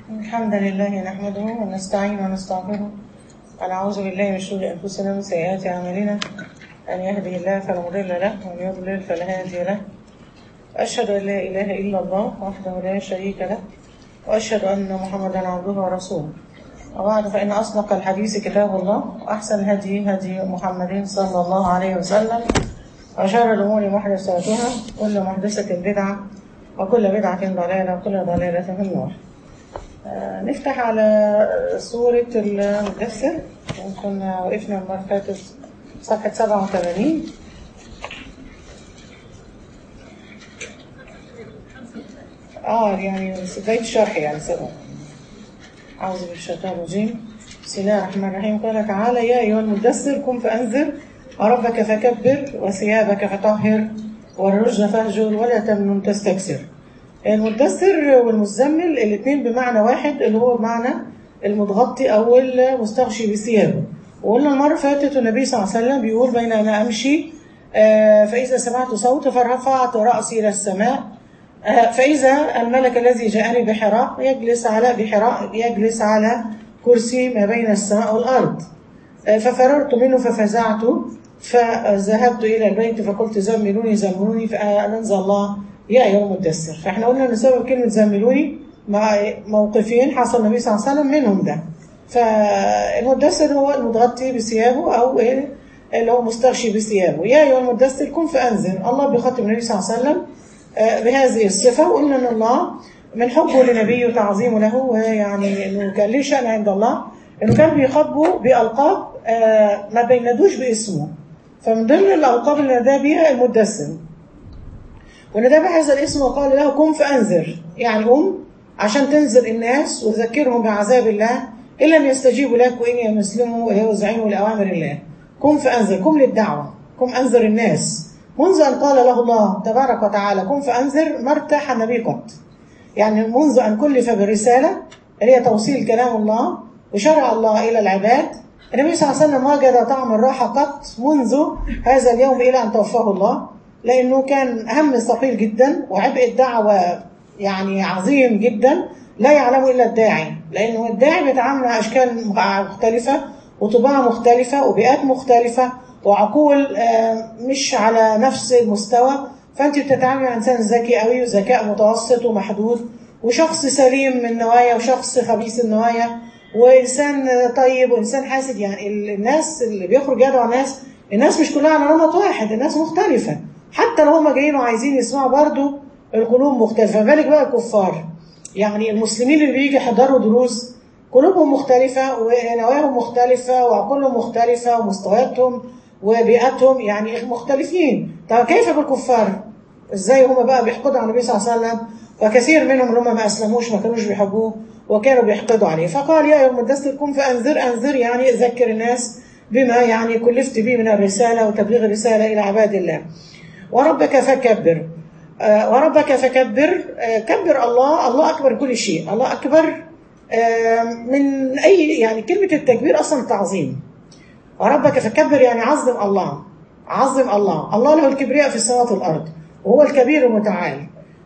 الحمد لله نحمده ونستعين ونستغفره ونعوذ بالله من شرور انفسنا ومن سيئات اعمالنا ان يهده الله فلا مضل له ومن يضلل فلا هادي له واشهد ان لا اله الا الله وحده لا شريك له واشهد ان محمدا عبده ورسوله وبعد فان اصدق الحديث كتاب الله واحسن الهدي هدي محمد صلى الله عليه وسلم وشر الامور محدثاتها كل محدثه بدعه وكل بدعه ضلاله وكل ضلاله في النار آه، نفتح على سورة المدثر كنا وقفنا المرة اللي فاتت صفحة 87 اه يعني بداية الشرح يعني سبب أعوذ بالله الشيطان الرجيم بسم الله الرحمن الرحيم قال تعالى يا أيها المدثر قم فأنذر وربك فكبر وثيابك فطهر والرجل فاهجر ولا تمنن تستكثر المدثر والمزمل الاثنين بمعنى واحد اللي هو بمعنى المتغطي او المستغشي بثيابه وقلنا المره اللي فاتت النبي صلى الله عليه وسلم بيقول بين انا امشي آه، فاذا سمعت صوت فرفعت راسي الى السماء آه، فاذا الملك الذي جاءني بحراء يجلس على بحراء يجلس على كرسي ما بين السماء والارض آه، ففررت منه ففزعت فذهبت الى البيت فقلت زملوني زملوني فانزل الله يا ايها المدثر فاحنا قلنا ان سبب كلمه زملوني مع موقفين حصل النبي صلى الله عليه وسلم منهم ده فالمدثر هو المتغطي بثيابه او ايه اللي هو مستغشي بثيابه يا ايها المدثر كن فانذر الله بيخاطب النبي صلى الله عليه وسلم آه، بهذه الصفه وقلنا ان الله من حبه لنبيه وتعظيمه له ويعني انه كان ليه شان عند الله انه كان بيخاطبه بالقاب آه، ما بينادوش باسمه فمن ضمن الالقاب اللي ناداه بيها المدثر وندى بهذا الاسم وقال له قم فأنذر يعني قم عشان تنذر الناس وتذكرهم بعذاب الله إن لم يستجيبوا لك وإن يمسلموا ويوزعوا لأوامر الله قم فأنذر قم للدعوة قم أنذر الناس منذ أن قال له الله تبارك وتعالى قم فأنذر ما ارتاح النبي قط يعني منذ أن كلف بالرسالة اللي هي توصيل كلام الله وشرع الله إلى العباد النبي صلى الله عليه وسلم وجد طعم الراحة قط منذ هذا اليوم إلى أن توفاه الله لأنه كان هم ثقيل جدا وعبء الدعوة يعني عظيم جدا لا يعلمه إلا الداعي لأنه الداعي بيتعامل مع أشكال مختلفة وطباع مختلفة وبيئات مختلفة وعقول آه، مش على نفس المستوى فأنت بتتعامل مع إنسان ذكي قوي وذكاء متوسط ومحدود وشخص سليم من النوايا وشخص خبيث النوايا وإنسان طيب وإنسان حاسد يعني الناس اللي بيخرج يدعو الناس الناس مش كلها على نمط واحد الناس مختلفة حتى لو هم جايين وعايزين يسمعوا برضه القلوب مختلفة بالك بقى الكفار يعني المسلمين اللي بيجي يحضروا دروس قلوبهم مختلفة ونواياهم مختلفة وعقولهم مختلفة ومستوياتهم وبيئاتهم يعني مختلفين طب كيف بالكفار؟ ازاي هم بقى بيحقدوا على النبي صلى الله عليه وسلم وكثير منهم اللي هم ما اسلموش ما كانوش بيحبوه وكانوا بيحقدوا عليه فقال يا ايها المدثر قم فانذر انذر يعني ذكر الناس بما يعني كلفت به من الرسالة وتبليغ الرسالة إلى عباد الله وربك فكبر آه، وربك فكبر آه، كبر الله الله أكبر كل شيء الله أكبر آه، من أي يعني كلمة التكبير أصلا تعظيم وربك فكبر يعني عظم الله عظم الله الله له الكبرياء في السماوات والأرض وهو الكبير المتعال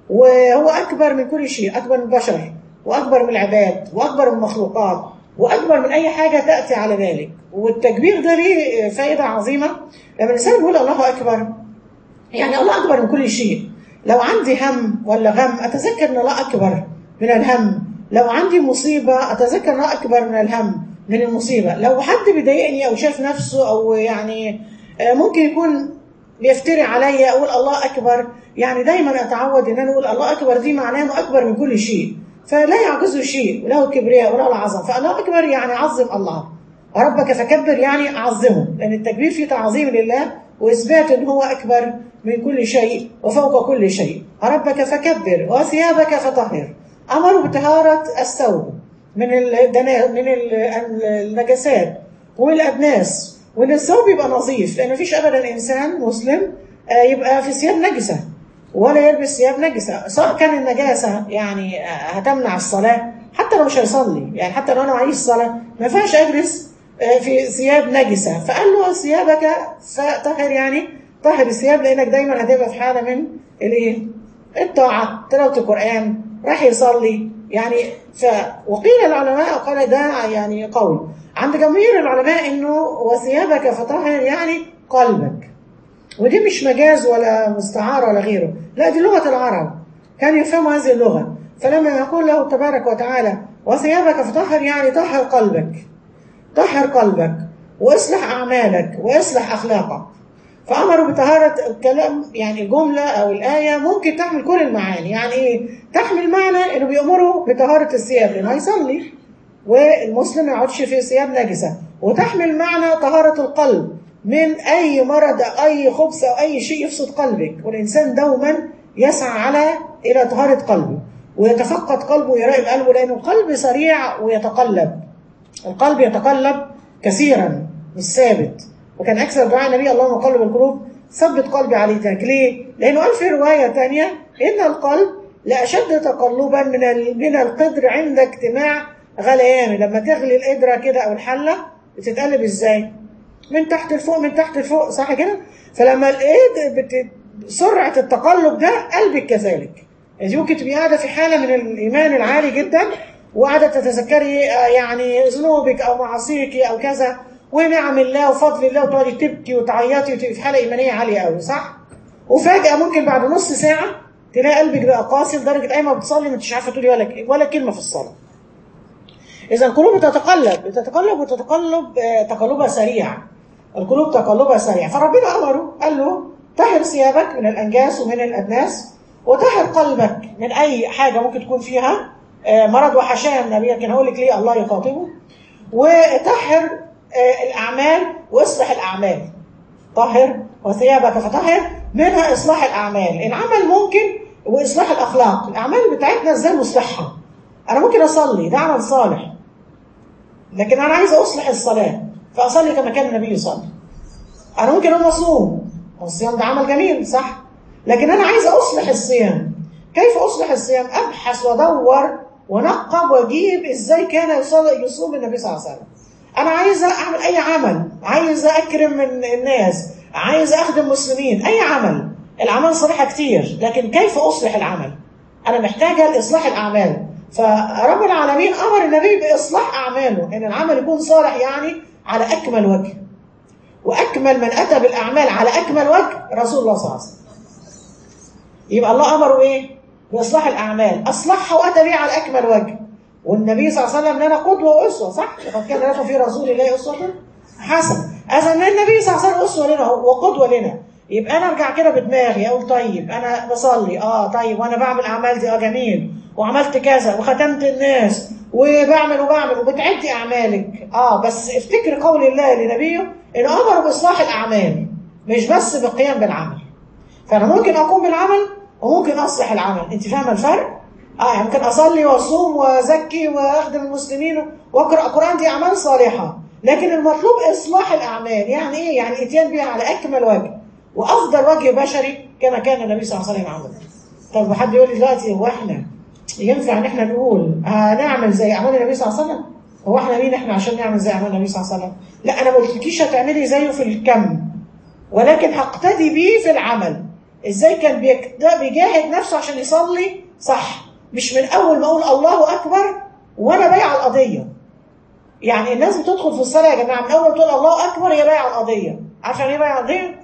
وهو أكبر من كل شيء أكبر من البشر وأكبر من العباد وأكبر من المخلوقات وأكبر من أي حاجة تأتي على بالك والتكبير ده ليه فائدة عظيمة لما الإنسان بيقول الله أكبر يعني الله أكبر من كل شيء لو عندي هم ولا غم أتذكر أن الله أكبر من الهم لو عندي مصيبة أتذكر أن الله أكبر من الهم من المصيبة لو حد بيضايقني أو شاف نفسه أو يعني آه، ممكن يكون بيفتري عليا أقول الله أكبر يعني دايما أتعود أن أنا أقول الله أكبر دي معناه أنه أكبر من كل شيء فلا يعجزه شيء وله الكبرياء وله العظمة فالله أكبر يعني عظم الله وربك فكبر يعني عظمه لأن التكبير فيه تعظيم لله وإثبات أن هو أكبر من كل شيء وفوق كل شيء ربك فكبر وثيابك فطهر أمر بطهارة الثوب من الدنا من ال- النجاسات ومن الأدناس وإن الثوب يبقى نظيف لأن مفيش أبدا إنسان مسلم آه، يبقى في ثياب نجسة ولا يلبس ثياب نجسة سواء كان النجاسة يعني آه، هتمنع الصلاة حتى لو مش هيصلي يعني حتى لو أنا معيش صلاة ما ينفعش أجلس آه، في ثياب نجسة فقال له ثيابك فطهر يعني طهر الثياب لأنك دايما هتبقى في حالة من الإيه؟ الطاعة تلاوة القرآن راح يصلي يعني ف وقيل العلماء قال ده يعني قول عند جماهير العلماء انه وثيابك فطهر يعني قلبك ودي مش مجاز ولا مستعار ولا غيره لا دي لغة العرب كان يفهموا هذه اللغة فلما يقول له تبارك وتعالى وثيابك فطهر يعني طهر قلبك طهر قلبك واصلح أعمالك واصلح أخلاقك فأمروا بطهارة الكلام يعني الجملة أو الآية ممكن تحمل كل المعاني يعني إيه؟ تحمل معنى إنه بيأمروا بطهارة الثياب لأنه هيصلي والمسلم ما يقعدش في ثياب نجسة وتحمل معنى طهارة القلب من أي مرض أو أي خبث أو أي شيء يفسد قلبك والإنسان دوما يسعى على إلى طهارة قلبه ويتفقد قلبه ويراقب قلبه لأنه القلب سريع ويتقلب القلب يتقلب كثيرا مش ثابت وكان أكثر دعاء النبي اللهم قلب القلوب ثبت قلبي على دينك ليه؟ لأنه قال في رواية تانية إن القلب لأشد تقلبا من من القدر عند اجتماع غليان لما تغلي القدرة كده أو الحلة بتتقلب إزاي؟ من تحت لفوق من تحت لفوق صح كده؟ فلما الايد بت... سرعة التقلب ده قلبك كذلك يعني ممكن تبقي قاعدة في حالة من الإيمان العالي جدا وقاعدة تتذكري يعني ذنوبك أو معاصيك أو كذا ونعم الله وفضل الله وتقعدي تبكي وتعيطي وتبقي في حالة إيمانية عالية قوي صح؟ وفجأة ممكن بعد نص ساعة تلاقي قلبك بقى قاسي لدرجة أي ما بتصلي ما انتش عارفة تقولي ولا ولا كلمة في الصلاة. إذا القلوب بتتقلب بتتقلب وتتقلب تقلبها سريع. القلوب تقلبها سريع فربنا أمره قال له طهر ثيابك من الأنجاس ومن الأدناس وطهر قلبك من أي حاجة ممكن تكون فيها مرض وحشايا النبي لكن هقول لك ليه الله يخاطبه وطهر الأعمال واصلح الأعمال طهر وثيابك فطهر منها إصلاح الأعمال العمل ممكن وإصلاح الأخلاق الأعمال بتاعتنا إزاي نصلحها أنا ممكن أصلي ده عمل صالح لكن أنا عايز أصلح الصلاة فأصلي كما كان النبي يصلي أنا ممكن أقوم أصوم الصيام ده عمل جميل صح لكن أنا عايز أصلح الصيام كيف أصلح الصيام أبحث وأدور ونقب وأجيب إزاي كان يصوم النبي صلى الله عليه وسلم أنا عايزة أعمل أي عمل عايزة أكرم من الناس عايزة أخدم مسلمين أي عمل الأعمال صالحة كتير لكن كيف أصلح العمل أنا محتاجة لإصلاح الأعمال فرب العالمين أمر النبي بإصلاح أعماله إن العمل يكون صالح يعني على أكمل وجه وأكمل من أتى بالأعمال على أكمل وجه رسول الله صلى الله عليه وسلم يبقى الله أمره إيه؟ بإصلاح الأعمال أصلحها وأتى بها على أكمل وجه والنبي صلى الله عليه وسلم لنا قدوة وأسوة صح؟ لقد كان لكم في رسول الله أسوة حسنة إذا النبي صلى الله عليه وسلم أسوة لنا وقدوة لنا يبقى أنا أرجع كده بدماغي أقول طيب أنا بصلي أه طيب وأنا بعمل أعمال دي أه جميل وعملت كذا وختمت الناس وبعمل وبعمل وبتعدي أعمالك اه بس افتكر قول الله لنبيه إن أمر بإصلاح الأعمال مش بس بالقيام بالعمل فأنا ممكن أقوم بالعمل وممكن أصلح العمل أنت فاهمة الفرق؟ اه يعني ممكن أصلي وأصوم وأزكي وأخدم المسلمين وأقرأ قرآن دي أعمال صالحة لكن المطلوب إصلاح الأعمال يعني إيه؟ يعني إتيان بها على أكمل وجه وأفضل وجه بشري كما كان النبي صلى الله عليه وسلم عمله طب حد يقول لي دلوقتي هو إحنا ينفع ان احنا نقول هنعمل زي اعمال النبي صلى الله عليه وسلم هو احنا مين احنا عشان نعمل زي اعمال النبي صلى الله عليه وسلم لا انا ما قلتلكيش هتعملي زيه في الكم ولكن هقتدي بيه في العمل ازاي كان بيجاهد نفسه عشان يصلي صح مش من اول ما اقول الله اكبر وانا بايع القضيه يعني الناس بتدخل في الصلاه يا جماعه من اول ما تقول الله اكبر هي بايعه القضيه عارفه يعني ايه بايعه القضيه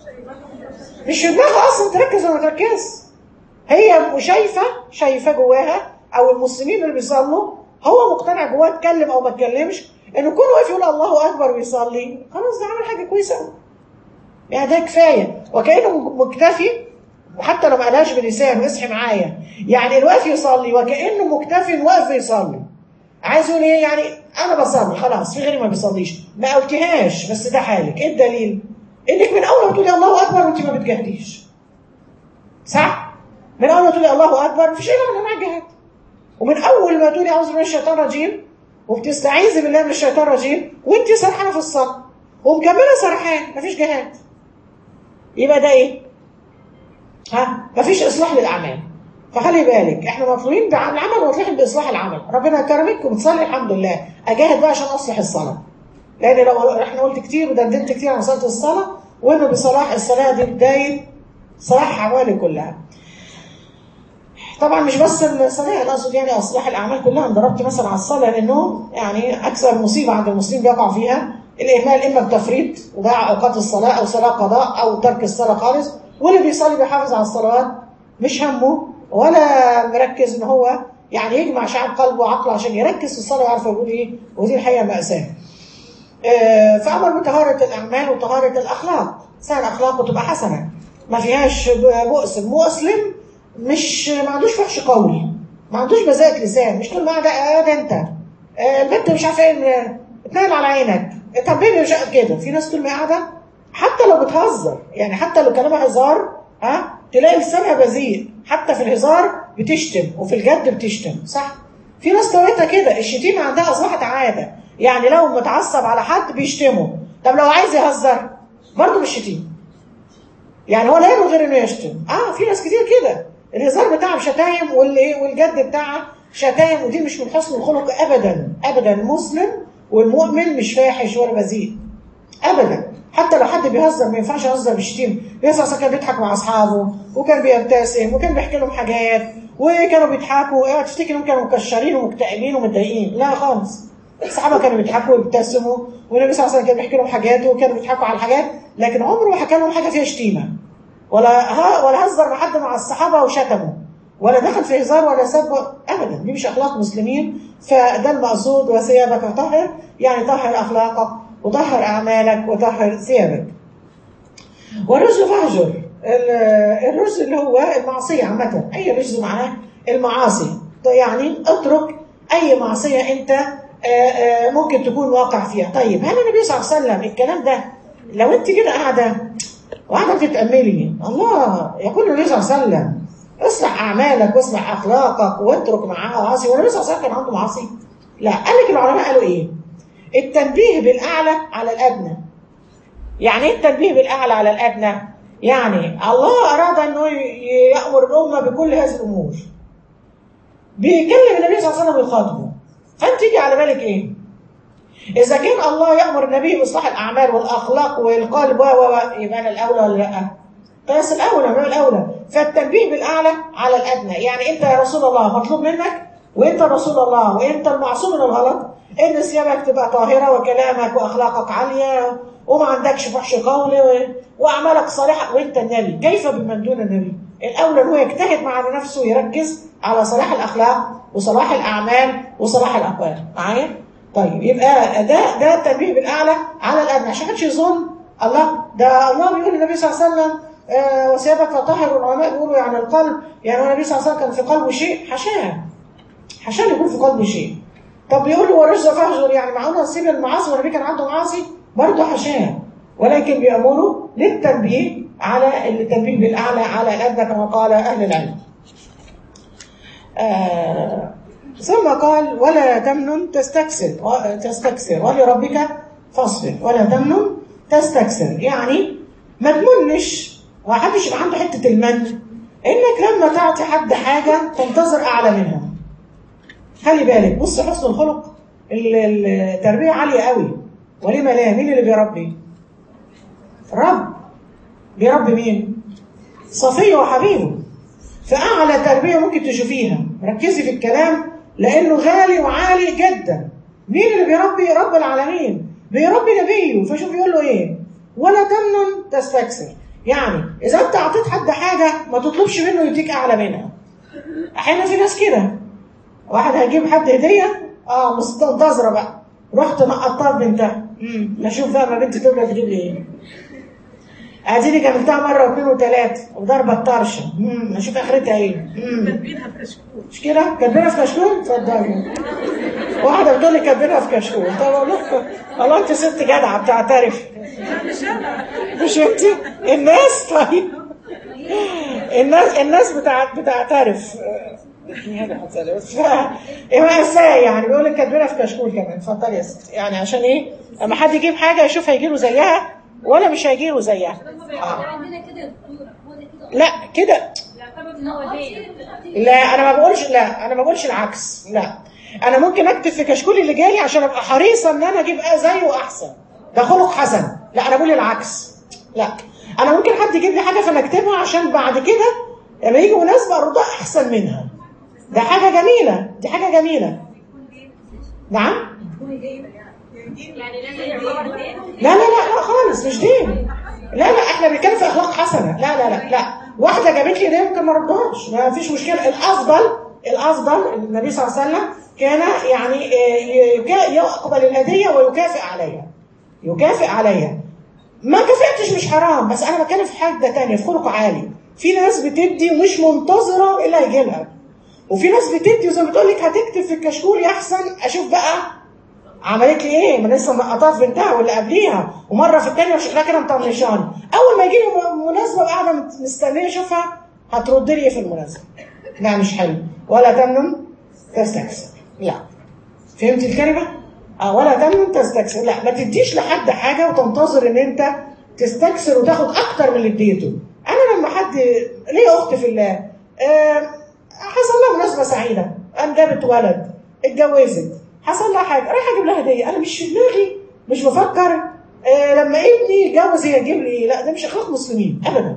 مش في دماغها اصلا تركز ولا ما تركزش هي شايفة شايفة جواها أو المسلمين اللي بيصلوا هو مقتنع جواه اتكلم أو ما اتكلمش إنه كل واقف يقول الله أكبر ويصلي خلاص ده عمل حاجة كويسة أوي يعني ده كفاية وكأنه مكتفي وحتى لو ما قالهاش بلسانه اصحي معايا يعني الواقف يصلي وكأنه مكتفي واقف يصلي عايز يقول ايه يعني انا بصلي خلاص في غيري ما بيصليش ما قلتهاش بس ده حالك ايه الدليل انك من اول ما تقولي الله اكبر وانت ما بتجهديش صح من اول ما تقولي الله اكبر مفيش اي نوع من انواع الجهاد ومن اول ما تقولي اعوذ بالله من الشيطان الرجيم وبتستعيذي بالله من الشيطان الرجيم وانت سرحانه في الصلاه ومكمله سرحان مفيش جهاد يبقى ده ايه ها مفيش اصلاح للاعمال فخلي بالك احنا مطلوبين بالعمل وطلعت باصلاح العمل ربنا كرمك وبتصلي الحمد لله اجاهد بقى عشان اصلح الصلاه لان لو احنا قلت كتير ودندنت كتير عن صلاه الصلاه وانه بصلاح الصلاه دي بدايه صلاح اعمالي كلها طبعا مش بس الصلاة انا اقصد يعني اصلاح الاعمال كلها انا ضربت مثلا على الصلاه لانه يعني اكثر مصيبه عند المسلمين بيقع فيها الاهمال اما بتفريط وضياع اوقات الصلاه او صلاه قضاء او ترك الصلاه خالص واللي بيصلي بيحافظ على الصلوات مش همه ولا مركز ان هو يعني يجمع شعب قلبه وعقله عشان يركز في الصلاه ويعرف يقول ايه ودي الحقيقه ماساه. آه، فامر بطهاره الاعمال وطهاره الاخلاق، سهل اخلاقه تبقى حسنه ما فيهاش بؤس مسلم مش ما عندوش فحش قولي ما عندوش بذاءة لسان مش طول ما قاعده يا ده انت آه، البنت مش عارفه ايه اتنقل على عينك طب بيبي مش كده في ناس طول ما قاعده حتى لو بتهزر يعني حتى لو كلامها هزار ها تلاقي لسانها بذيء حتى في الهزار بتشتم وفي الجد بتشتم صح في ناس طريقتها كده الشتيمه عندها اصبحت عاده يعني لو متعصب على حد بيشتمه طب لو عايز يهزر برضه مش شتيم يعني هو لا يلغي غير انه يشتم اه في ناس كتير كده الهزار بتاعها شتايم والايه والجد بتاعها شتايم ودي مش من حسن الخلق ابدا ابدا المسلم والمؤمن مش فاحش ولا بذيء ابدا حتى لو حد بيهزر ما ينفعش يهزر بالشتيم بيهزر أصلاً كان بيضحك مع اصحابه وكان بيبتسم وكان بيحكي لهم حاجات وكانوا بيضحكوا اوعى تفتكر انهم كانوا مكشرين ومكتئبين ومتضايقين لا خالص الصحابه كانوا بيضحكوا ويبتسموا والنبي صلى الله عليه وسلم كان بيحكي لهم حاجات وكانوا بيضحكوا على حاجات لكن عمره ما حكى لهم حاجه فيها شتيمه ولا ها ولا هزر مع حد مع الصحابه وشتمه ولا دخل في هزار ولا سب ابدا دي مش اخلاق مسلمين فده المقصود وثيابك طهر يعني طهر اخلاقك وطهر اعمالك وطهر ثيابك والرجل فهجر ال- الرجل اللي هو المعصيه عامه اي رجل معناه المعاصي يعني اترك اي معصيه انت آه، آه، ممكن تكون واقع فيها طيب هل النبي صلى الله عليه وسلم الكلام ده لو انت كده قاعده وقاعده بتتاملي الله يقول النبي صلى الله عليه وسلم اصلح اعمالك واصلح اخلاقك واترك معاها معاصي والنبي صلى الله عليه وسلم كان عنده معاصي لا قال لك العلماء قالوا ايه التنبيه بالاعلى على الادنى يعني ايه التنبيه بالاعلى على الادنى يعني الله اراد انه ي- يامر الامه بكل هذه الامور بيكلم النبي صلى الله عليه وسلم ويخاطبه فانت يجي على بالك ايه اذا كان الله يامر النبي باصلاح الاعمال والاخلاق والقلب و و و يبقى انا الاولى ولا لا قياس الاولى من الاولى فالتنبيه بالاعلى على الادنى يعني انت يا رسول الله مطلوب منك وانت رسول الله وانت المعصوم من الغلط ان ثيابك تبقى طاهره وكلامك واخلاقك عاليه وما عندكش فحش قول و- واعمالك صالحه وانت النبي كيف بمن دون النبي الاولى ان هو يجتهد مع نفسه ويركز على صلاح الاخلاق وصلاح الاعمال وصلاح الاقوال معايا طيب يبقى ده ده التنبيه بالاعلى على الادنى عشان محدش يظن الله ده الله بيقول للنبي صلى الله عليه وسلم آه وثيابك فطهر والعلماء بيقولوا يعني القلب يعني هو النبي صلى الله عليه وسلم كان في قلبه شيء حاشاه حاشاه يكون في قلبه شيء طب بيقول له ورجل فاهجر يعني معقول نسيب المعاصي والنبي كان عنده معاصي برضه حاشاه ولكن بيأمروا للتنبيه على التنبيه بالاعلى على الادنى كما قال اهل العلم. آه ثم قال ولا تمنن تستكثر و- تستكثر ولربك فاصبر ولا تمنن تستكثر يعني ما تمنش ومحدش يبقى عنده حته المن انك لما تعطي حد حاجه تنتظر اعلى منها خلي بالك بص حسن الخلق ال- ال- التربيه عاليه قوي ولما لا مين اللي بيربي رب بيربي مين صفيه وحبيبه فأعلى تربية ممكن تشوفيها ركزي في الكلام لأنه غالي وعالي جدا مين اللي بيربي رب العالمين بيربي نبيه فشوف يقول له ايه ولا تمنن تستكثر يعني إذا أنت أعطيت حد حاجة ما تطلبش منه يديك أعلى منها أحيانا في ناس كده واحد هيجيب حد هدية اه مستنتظرة بقى رحت نقطتها بنتها امم اشوف بقى ما بنتي تبقى تجيب لي ايه اديني جابتها مره واثنين وثلاثه وضربه طرشه امم اشوف اخرتها ايه امم كاتبينها في كشكول مش كده كاتبينها في كشكول اتفضلي واحده بتقول لي كاتبينها في كشكول طب اقول لكم والله انت ست جدعه بتعترف لا مش انا مش انت الناس طيب الناس الناس بتاع بتعترف ايه ازاي يعني بيقول لك كاتبينها في كشكول كمان اتفضلي يا ستي يعني عشان ايه لما حد يجيب حاجه يشوف هيجي له زيها ولا مش هيجي له زيها آه. عندنا كده يا دكتوره هو ده كده لا كده يعتبر ان هو هديه لا انا ما بقولش لا انا ما بقولش العكس لا انا ممكن اكتب في كشكول اللي جالي عشان ابقى حريصه ان انا اجيب زيه احسن ده خلق حسن لا انا بقول العكس لا انا ممكن حد يجيب لي حاجه فانا اكتبها عشان بعد كده لما يجي مناسبه اردها احسن منها ده حاجه جميله دي حاجه جميله نعم يعني لازم يعتبر دين لا لا لا لا خالص مش دين لا لا احنا بنتكلم في اخلاق حسنه لا لا لا لا واحده جابت لي ده ممكن ما ردهاش ما فيش مشكله الافضل الافضل النبي صلى الله عليه وسلم كان يعني آه، يكا- يقبل الهديه ويكافئ عليها يكافئ عليها ما كافئتش مش حرام بس انا بتكلم في حاجه تانية في خلق عالي في ناس بتدي ومش منتظره الا يجي لها وفي ناس بتدي وزي ما بتقول لك هتكتب في الكشكول يحسن اشوف بقى عملت لي ايه؟ ما لسه مقطعه في بنتها واللي قبليها ومره في الثانيه وشكلها كده مطنشاني اول ما يجي لي مناسبه وقاعده مت- مستنيه اشوفها هترد لي ايه في المناسبه؟ لا مش حلو ولا تمنن تستكثر لا فهمت الكلمه؟ اه ولا تمنن تستكثر لا ما تديش لحد حاجه وتنتظر ان انت تستكثر وتاخد اكتر من اللي اديته انا لما حد ليه اخت في الله آه حصل لها مناسبه سعيده قام جابت ولد اتجوزت حصل لها حاجه رايح اجيب لها هديه انا مش في دماغي مش بفكر آه لما ابني يتجوز هي تجيب لي إيه؟ لا ده مش اخلاق مسلمين ابدا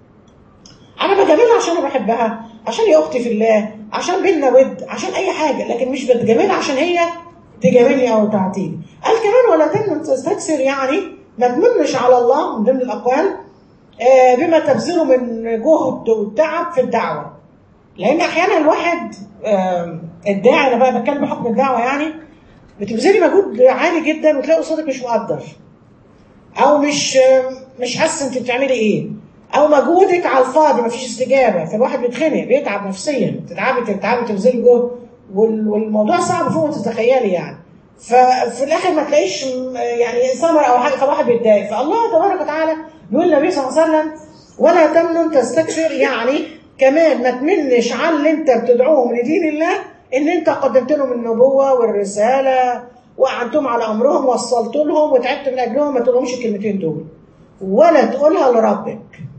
انا بجاملها عشان انا بحبها عشان هي اختي في الله عشان بينا ود عشان اي حاجه لكن مش بتجاملها عشن هي تجاملني او تعطيني قال كمان ولا تمنن تستكثر يعني ما تمنش على الله من ضمن الاقوال آه، بما تبذله من جهد وتعب في الدعوه لان احيانا الواحد آم، الداعي انا بقى بتكلم بحكم الدعوه يعني بتبذلي مجهود عالي جدا وتلاقي قصادك مش مقدر او مش آم، مش حاسه انت بتعملي ايه او مجهودك على الفاضي مفيش استجابه فالواحد بيتخنق بيتعب نفسيا تتعبي تتعبي تبذلي جهد وال- والموضوع صعب فوق ما تتخيلي يعني ففي الاخر ما تلاقيش م- يعني ثمره او حاجه فالواحد بيتضايق فالله تبارك وتعالى بيقول النبي صلى الله عليه وسلم ولا تمنن تستكثر يعني كمان ما تمنش على اللي انت بتدعوهم لدين الله ان انت قدمت لهم النبوه والرساله وقعدتهم على امرهم وصلت لهم وتعبت من اجلهم ما تقولهمش الكلمتين دول ولا تقولها لربك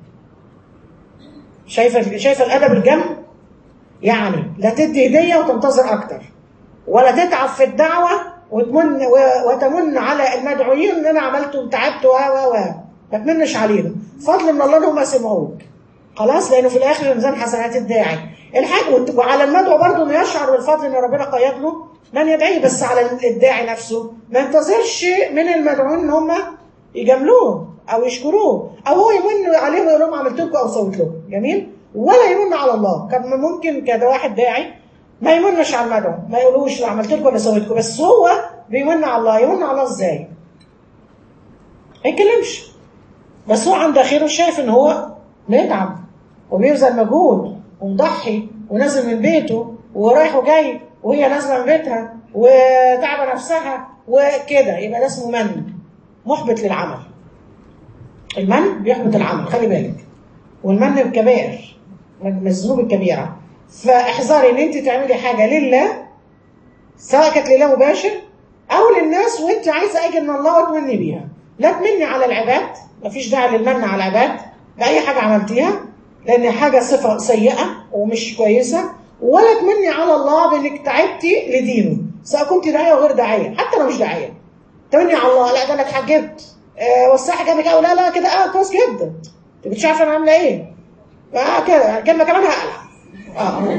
شايفه شايفه الادب الجم يعني لا تدي هديه وتنتظر اكتر ولا تتعب في الدعوه وتمن و- وتمن على المدعوين ان انا عملت وتعبت و و و ما تمنش عليهم فضل من الله ان هم سمعوك خلاص لانه في الاخر ميزان حسنات الداعي الحاج وت- وعلى المدعو برضه انه يشعر بالفضل ان ربنا قيد له من يدعيه بس على الداعي نفسه ما ينتظرش من المدعوين ان هم يجاملوه او يشكروه او هو يمن عليهم ويقول لهم عملت لكم او سويت لكم جميل ولا يمن على الله كان ممكن كده واحد داعي ما يمنش على المدعو ما يقولوش لا عملت لكم ولا سويت لكم بس هو بيمن على الله يمن على الله ازاي ما يتكلمش بس هو عند اخره شايف ان هو بيتعب وبيبذل مجهود ومضحي ونازل من بيته ورايح وجاي وهي نازله من بيتها وتعبه نفسها وكده يبقى ده اسمه من محبط للعمل المن بيحبط العمل خلي بالك والمن الكبائر من الذنوب الكبيره فاحذري ان انت تعملي حاجه لله سواء كانت لله مباشر او للناس وانت عايزه اجر من الله وتمني بيها لا تمني على العباد مفيش داعي للمن على العباد باي حاجه عملتيها لان حاجه صفه سيئه ومش كويسه ولا تمني على الله بانك تعبتي لدينه سواء كنت داعيه او غير داعيه حتى لو مش داعيه تمني على الله لا ده انا اتحجبت آه والصحه جنبك او لا لا كده اه كويس جدا انت مش عارفه انا عامله ايه اه كده كلمه كمان هقلع اه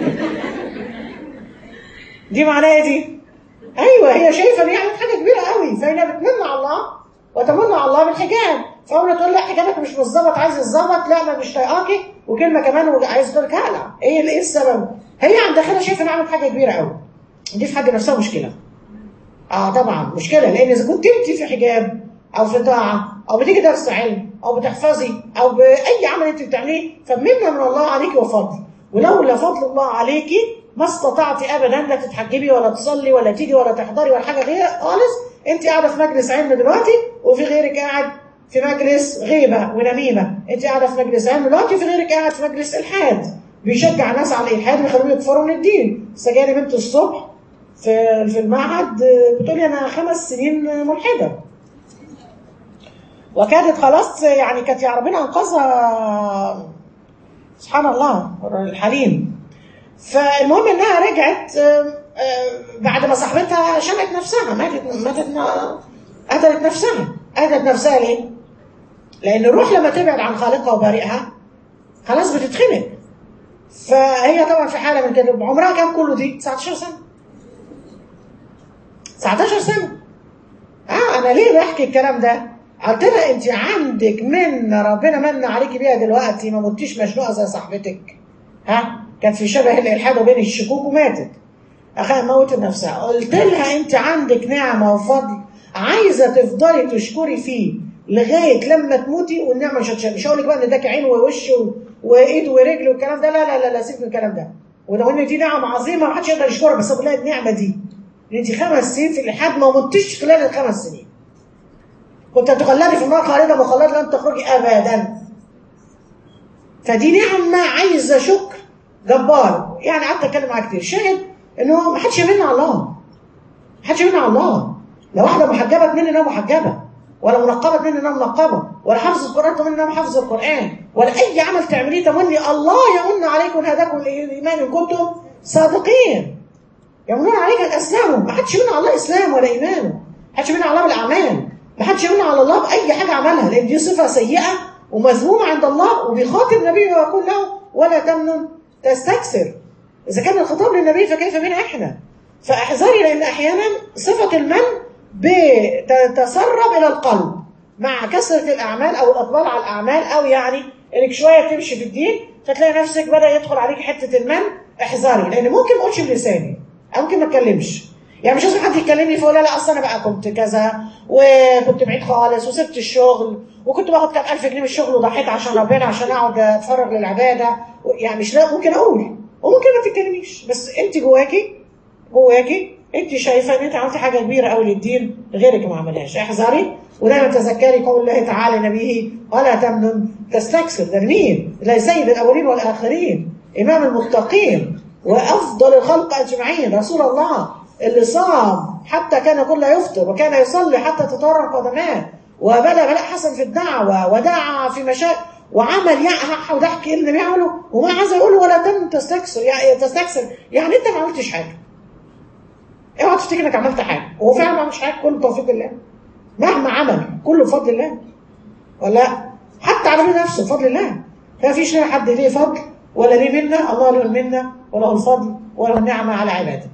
دي معناها ايه دي؟ ايوه هي شايفه ان هي عملت حاجه كبيره قوي فهي بتمن على الله وتمن على الله بالحجاب فاول ما تقول لا حجابك مش متظبط عايز يتظبط لا ما مش طايقاكي وكلمه كمان وعايز تقول لك هقلع ايه ايه السبب؟ هي عند داخلها شايفه ان عملت حاجه كبيره قوي دي في حد نفسها مشكله اه طبعا مشكله لان اذا كنت انت في حجاب او في طاعه او بتيجي درس علم او بتحفظي او باي عمل انت بتعمليه فمنا من الله عليك وفضل ولولا فضل الله عليكي ما استطعتي ابدا لا تتحجبي ولا تصلي ولا تيجي ولا تحضري ولا حاجه غير خالص انت قاعده في مجلس علم دلوقتي وفي غيرك قاعد في مجلس غيبه ونميمه انت قاعده في مجلس علم دلوقتي وفي غيرك قاعد في مجلس الحاد بيشجع ناس على الالحاد ويخليهم يكفروا من الدين سجاني بنت الصبح في في المعهد بتقولي انا خمس سنين ملحده وكادت خلاص يعني كانت يا ربنا انقذها سبحان الله الحليم فالمهم انها رجعت آه، آه، بعد ما صاحبتها شنقت نفسها ماتت ماتت قتلت نفسها قتلت نفسها ليه؟ لان الروح لما تبعد عن خالقها وبارئها خلاص بتتخنق فهي طبعا في حاله من كده عمرها كام كله دي 19 سنه 19 سنه اه انا ليه بحكي الكلام ده قلت لها انت عندك من ربنا من عليكي بيها دلوقتي ما متيش مشنوقه زي صاحبتك ها كانت في شبه الالحاد وبين الشكوك وماتت اخاها موتت نفسها قلت لها انت عندك نعمه وفضل عايزه تفضلي تشكري فيه لغايه لما تموتي والنعمه مش هتشال مش هقول لك بقى ان اداك عين ووش و- وايد ورجل والكلام ده لا لا لا لا سيبك من الكلام ده ولو ان دي نعمه عظيمه ما حدش يقدر يشكرها بس بقول لها النعمه دي ان انت خمس سنين في الالحاد ما متيش خلال الخمس سنين كنت هتخلدي في النار خالده مخلده لن تخرجي ابدا فدي نعمه عايزه شكر جبار يعني قعدت اتكلم معاها كتير شاهد انه ما حدش يمن على الله ما حدش يمن على الله لا واحده محجبه تمن انها محجبه ولا منقبه تمن انها منقبه ولا حافظ القران تمن انها حافظ القران ولا اي عمل تعمليه تمني الله يمن عليكم هداكم الايمان ان كنتم صادقين يمنون عليك ان اسلموا ما حدش يمن على الله اسلام ولا ايمانه ما حدش يمن على الله بالاعمال ما حدش يمن على الله باي حاجه عملها لان دي صفه سيئه ومذمومه عند الله وبيخاطب النبي ويقول له ولا تمنن تستكثر اذا كان الخطاب للنبي فكيف بنا احنا فاحذري لان احيانا صفه المن بتتسرب الى القلب مع كثره الاعمال او الاقبال على الاعمال او يعني انك شويه تمشي في الدين فتلاقي نفسك بدا يدخل عليك حته المن احذري لان ممكن ما اقولش بلساني او ممكن ما اتكلمش يعني مش لازم حد يكلمني فيقول لا لا اصل انا بقى كنت كذا وكنت بعيد خالص وسبت الشغل وكنت باخد كام الف جنيه من الشغل وضحيت عشان ربنا عشان اقعد اتفرج للعباده يعني مش لا ممكن اقول وممكن ما تتكلميش بس انت جواكي جواكي انت شايفه ان انت عملتي حاجه كبيره قوي للدين غيرك ما عملهاش احذري ودايما تذكري قول الله تعالى نبيه ولا تمنن تستكثر ده مين؟ ده سيد الاولين والاخرين امام المتقين وافضل الخلق اجمعين رسول الله اللي صام حتى كان كل يفطر وكان يصلي حتى تطهر قدماه وبدا بلاء حسن في الدعوه ودعا في مشاكل وعمل يعح وضحك اللي بيعمله وما عايز يقول ولا تم تستكثر يعني تستكثر يعني انت ما عملتش حاجه اوعى تفتكر انك عملت حاجه هو فعلا ما عملش حاجه كله بتوفيق الله مهما عمل كله بفضل الله ولا حتى على نفسه بفضل الله ما فيش حد ليه فضل ولا ليه منه الله له المنه وله الفضل وله النعمه على عباده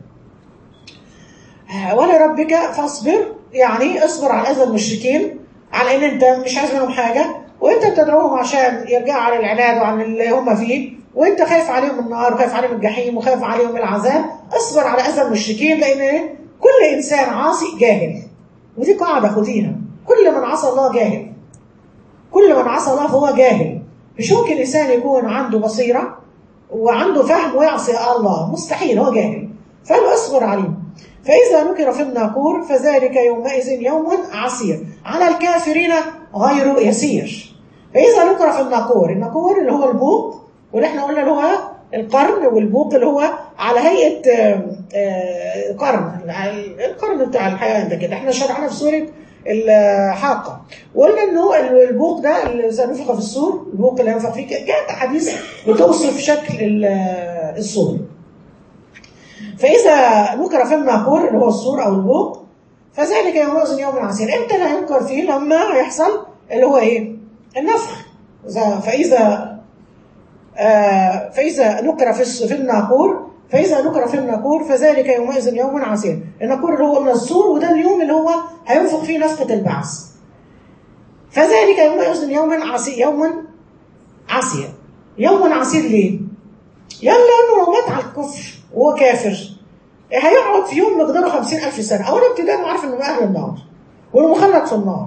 ولربك فاصبر يعني اصبر على اذى المشركين على ان انت مش عايز منهم حاجه وانت بتدعوهم عشان يرجعوا عن العناد وعن اللي هم فيه وانت خايف عليهم النار وخايف عليهم الجحيم وخايف عليهم العذاب اصبر على اذى المشركين لان كل انسان عاصي جاهل ودي قاعده خديها كل من عصى الله جاهل كل من عصى الله فهو جاهل مش ممكن انسان يكون عنده بصيره وعنده فهم ويعصي الله مستحيل هو جاهل فقال اصبر عليه فإذا نكر في الناقور فذلك يومئذ يوم عسير على الكافرين غير يسير فإذا نكر في الناقور الناقور اللي هو البوق واللي احنا قلنا اللي هو القرن والبوق اللي هو على هيئة قرن القرن بتاع الحيوان ده كده احنا شرحنا في سورة الحاقة وقلنا انه البوق ده اللي نفخ في السور البوق اللي ينفخ فيه جاءت احاديث بتوصف شكل السور فإذا نكر في الناقور اللي هو السور أو البوق فذلك يومئذ يوم عسير امتى لا ينكر فيه لما يحصل اللي هو ايه النفخ فإذا آه فإذا نكر في في الناقور فإذا نكر في الناقور فذلك يومئذ يوم عسير الناقور اللي هو من السور وده اليوم اللي هو هينفخ فيه نفخة البعث فذلك يومئذ يوم عسير يوم عسير يوم عسير ليه؟ يلا انه لو مات على الكفر وهو كافر هيقعد في يوم مقداره خمسين ألف سنة أولا ابتداء عارف إنه أهل النار وإنه مخلد في النار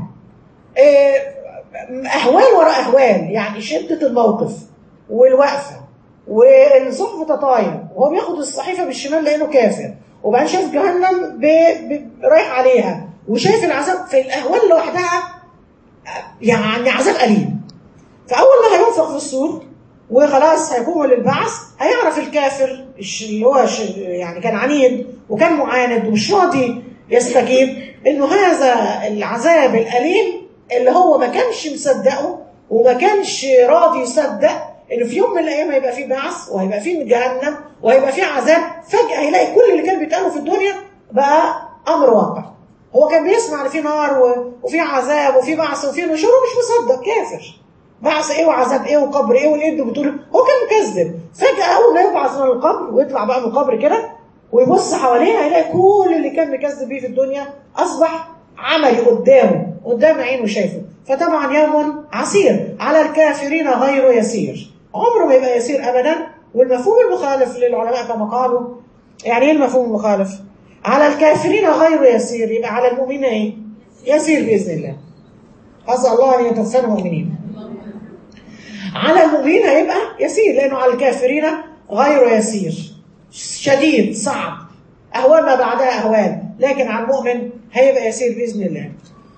أهوال وراء أهوال يعني شدة الموقف والوقفة والصحف تطاير وهو بياخد الصحيفة بالشمال لأنه كافر وبعدين شاف جهنم ب... ب... رايح عليها وشايف العذاب في الأهوال لوحدها يعني عذاب أليم فأول ما هينفخ في السور وخلاص هيقوموا للبعث هيعرف الكافر اللي هو يعني كان عنيد وكان معاند ومش راضي يستجيب انه هذا العذاب الاليم اللي هو ما كانش مصدقه وما كانش راضي يصدق انه في يوم من الايام هيبقى فيه بعث وهيبقى فيه جهنم وهيبقى فيه عذاب فجاه هيلاقي كل اللي كان بيتقاله في الدنيا بقى امر واقع هو كان بيسمع ان في نار وفي عذاب وفي بعث وفي نشور ومش مصدق كافر بعث ايه وعذاب ايه وقبر ايه واللي انتوا بتقولوا هو كان مكذب فجاه اول ما يبعث من القبر ويطلع بقى من القبر كده ويبص حواليه هيلاقي كل اللي كان مكذب بيه في الدنيا اصبح عملي قدامه قدام عينه شايفه فطبعا يوم عسير على الكافرين غير يسير عمره ما يبقى يسير ابدا والمفهوم المخالف للعلماء كما قالوا يعني ايه المفهوم المخالف على الكافرين غير يسير يبقى على المؤمنين ايه يسير باذن الله اسال الله ان يتوفانا مؤمنين على المؤمنين هيبقى يسير لانه على الكافرين غير يسير شديد صعب اهوال ما بعدها اهوال لكن على المؤمن هيبقى يسير باذن الله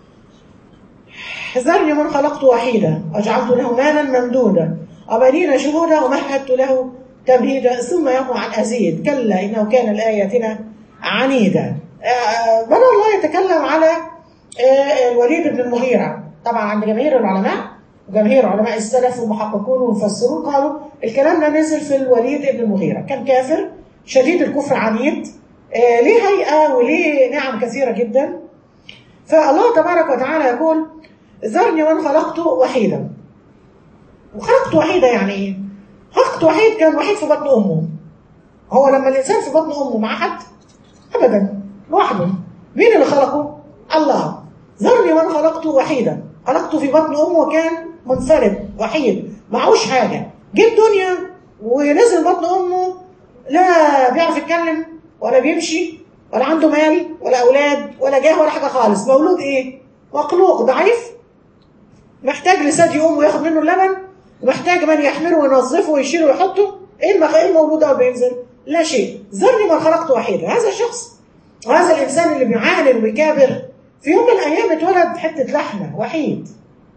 ذرني من خلقت وحيدا وجعلت له مالا ممدودا وبنين شهودا ومهدت له تمهيدا ثم يطمع ان ازيد كلا انه كان لاياتنا عنيدا آه، بدا الله يتكلم على آه، الوليد بن المغيره طبعا عند جماهير العلماء وجماهير علماء السلف والمحققون والمفسرون قالوا الكلام ده نزل في الوليد بن المغيره كان كافر شديد الكفر عنيد آه، ليه هيئه وليه نعم كثيره جدا فالله تبارك وتعالى يقول ذرني من خلقت وحيدا وخلقت وحيدا يعني ايه؟ خلقت وحيد كان وحيد في بطن امه هو لما الانسان في بطن امه مع حد ابدا لوحده مين اللي خلقه؟ الله ذرني من خلقته وحيدا خلقته في بطن امه وكان منفرد وحيد معهوش حاجه جه الدنيا ونزل بطن امه لا بيعرف يتكلم ولا بيمشي ولا عنده مال ولا اولاد ولا جاه ولا حاجه خالص مولود ايه؟ مخلوق ضعيف محتاج لثدي امه ياخد منه اللبن ومحتاج من يحمله وينظفه ويشيله ويحطه ايه المخ... ايه المولود اول بينزل؟ لا شيء ذرني من خلقت وحيدا هذا الشخص وهذا الانسان اللي بيعاند وبيكابر في يوم من الايام اتولد حته لحمه وحيد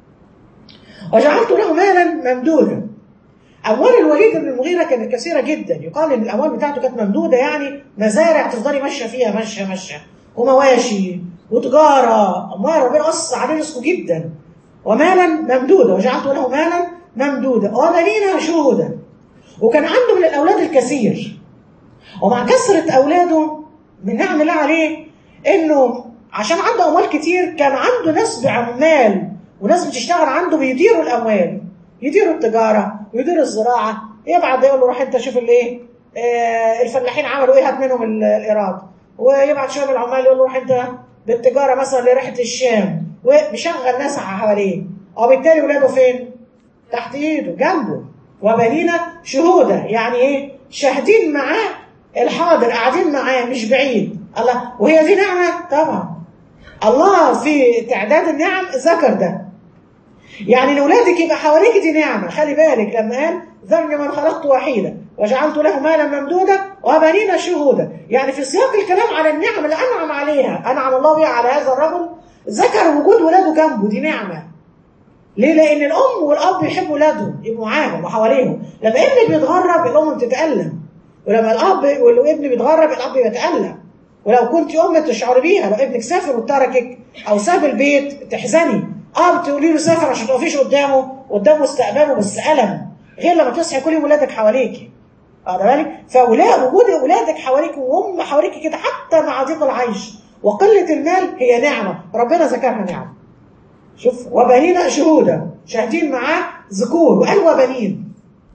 وجعلت له مالا ممدودا اموال الوليد بن المغيره كانت كثيره جدا يقال ان الاموال بتاعته كانت ممدوده يعني مزارع تفضلي ماشيه فيها ماشيه ماشيه ومواشي وتجاره اموال ربنا قص عليه رزقه جدا ومالا ممدودا وجعلت له مالا ممدودا وبنينا شهودا وكان عنده من الاولاد الكثير ومع كثره اولاده من نعم الله عليه انه عشان عنده اموال كتير كان عنده ناس بعمال وناس بتشتغل عنده بيديروا الاموال يديروا التجاره ويديروا الزراعه يبعت يقول له روح انت شوف الايه آه الفلاحين عملوا ايه هات منهم ال- الايراد ويبعت شويه من العمال يقول له روح انت بالتجاره مثلا لريحه الشام ومشغل ناس حواليه وبالتالي ولاده فين؟ تحت ايده جنبه وبنينا شهودا يعني ايه؟ شاهدين معاه الحاضر قاعدين معاه مش بعيد الله وهي دي نعمه طبعا الله في تعداد النعم ذكر ده يعني ان اولادك يبقى حواليك دي نعمه خلي بالك لما قال ذرني من خلقت وحيدا وجعلت له مالا ممدودا وبنينا شهودا يعني في سياق الكلام على النعم اللي انعم عليها انعم الله بها على هذا الرجل ذكر وجود ولاده جنبه دي نعمه ليه؟ لأن الأم والأب يحبوا ولادهم يبقوا معاهم وحواليهم، لما ابنك بيتغرب الأم بتتألم، ولما الأب والابن بيتغرب الأب بيتألم، ولو كنت أم تشعري بيها لو ابنك سافر وتركك أو ساب البيت تحزني، أه بتقولي له سافر عشان ما تقفيش قدامه قدامه استقباله بس ألم، غير لما تصحي كل ولادك حواليكي. واخد بالك؟ فوجود أولادك حواليك وهم حواليك كده حتى مع ضيق العيش وقلة المال هي نعمة، ربنا ذكرها نعمة. شوف وبنينا شهودا شاهدين معاه ذكور وقال وبنين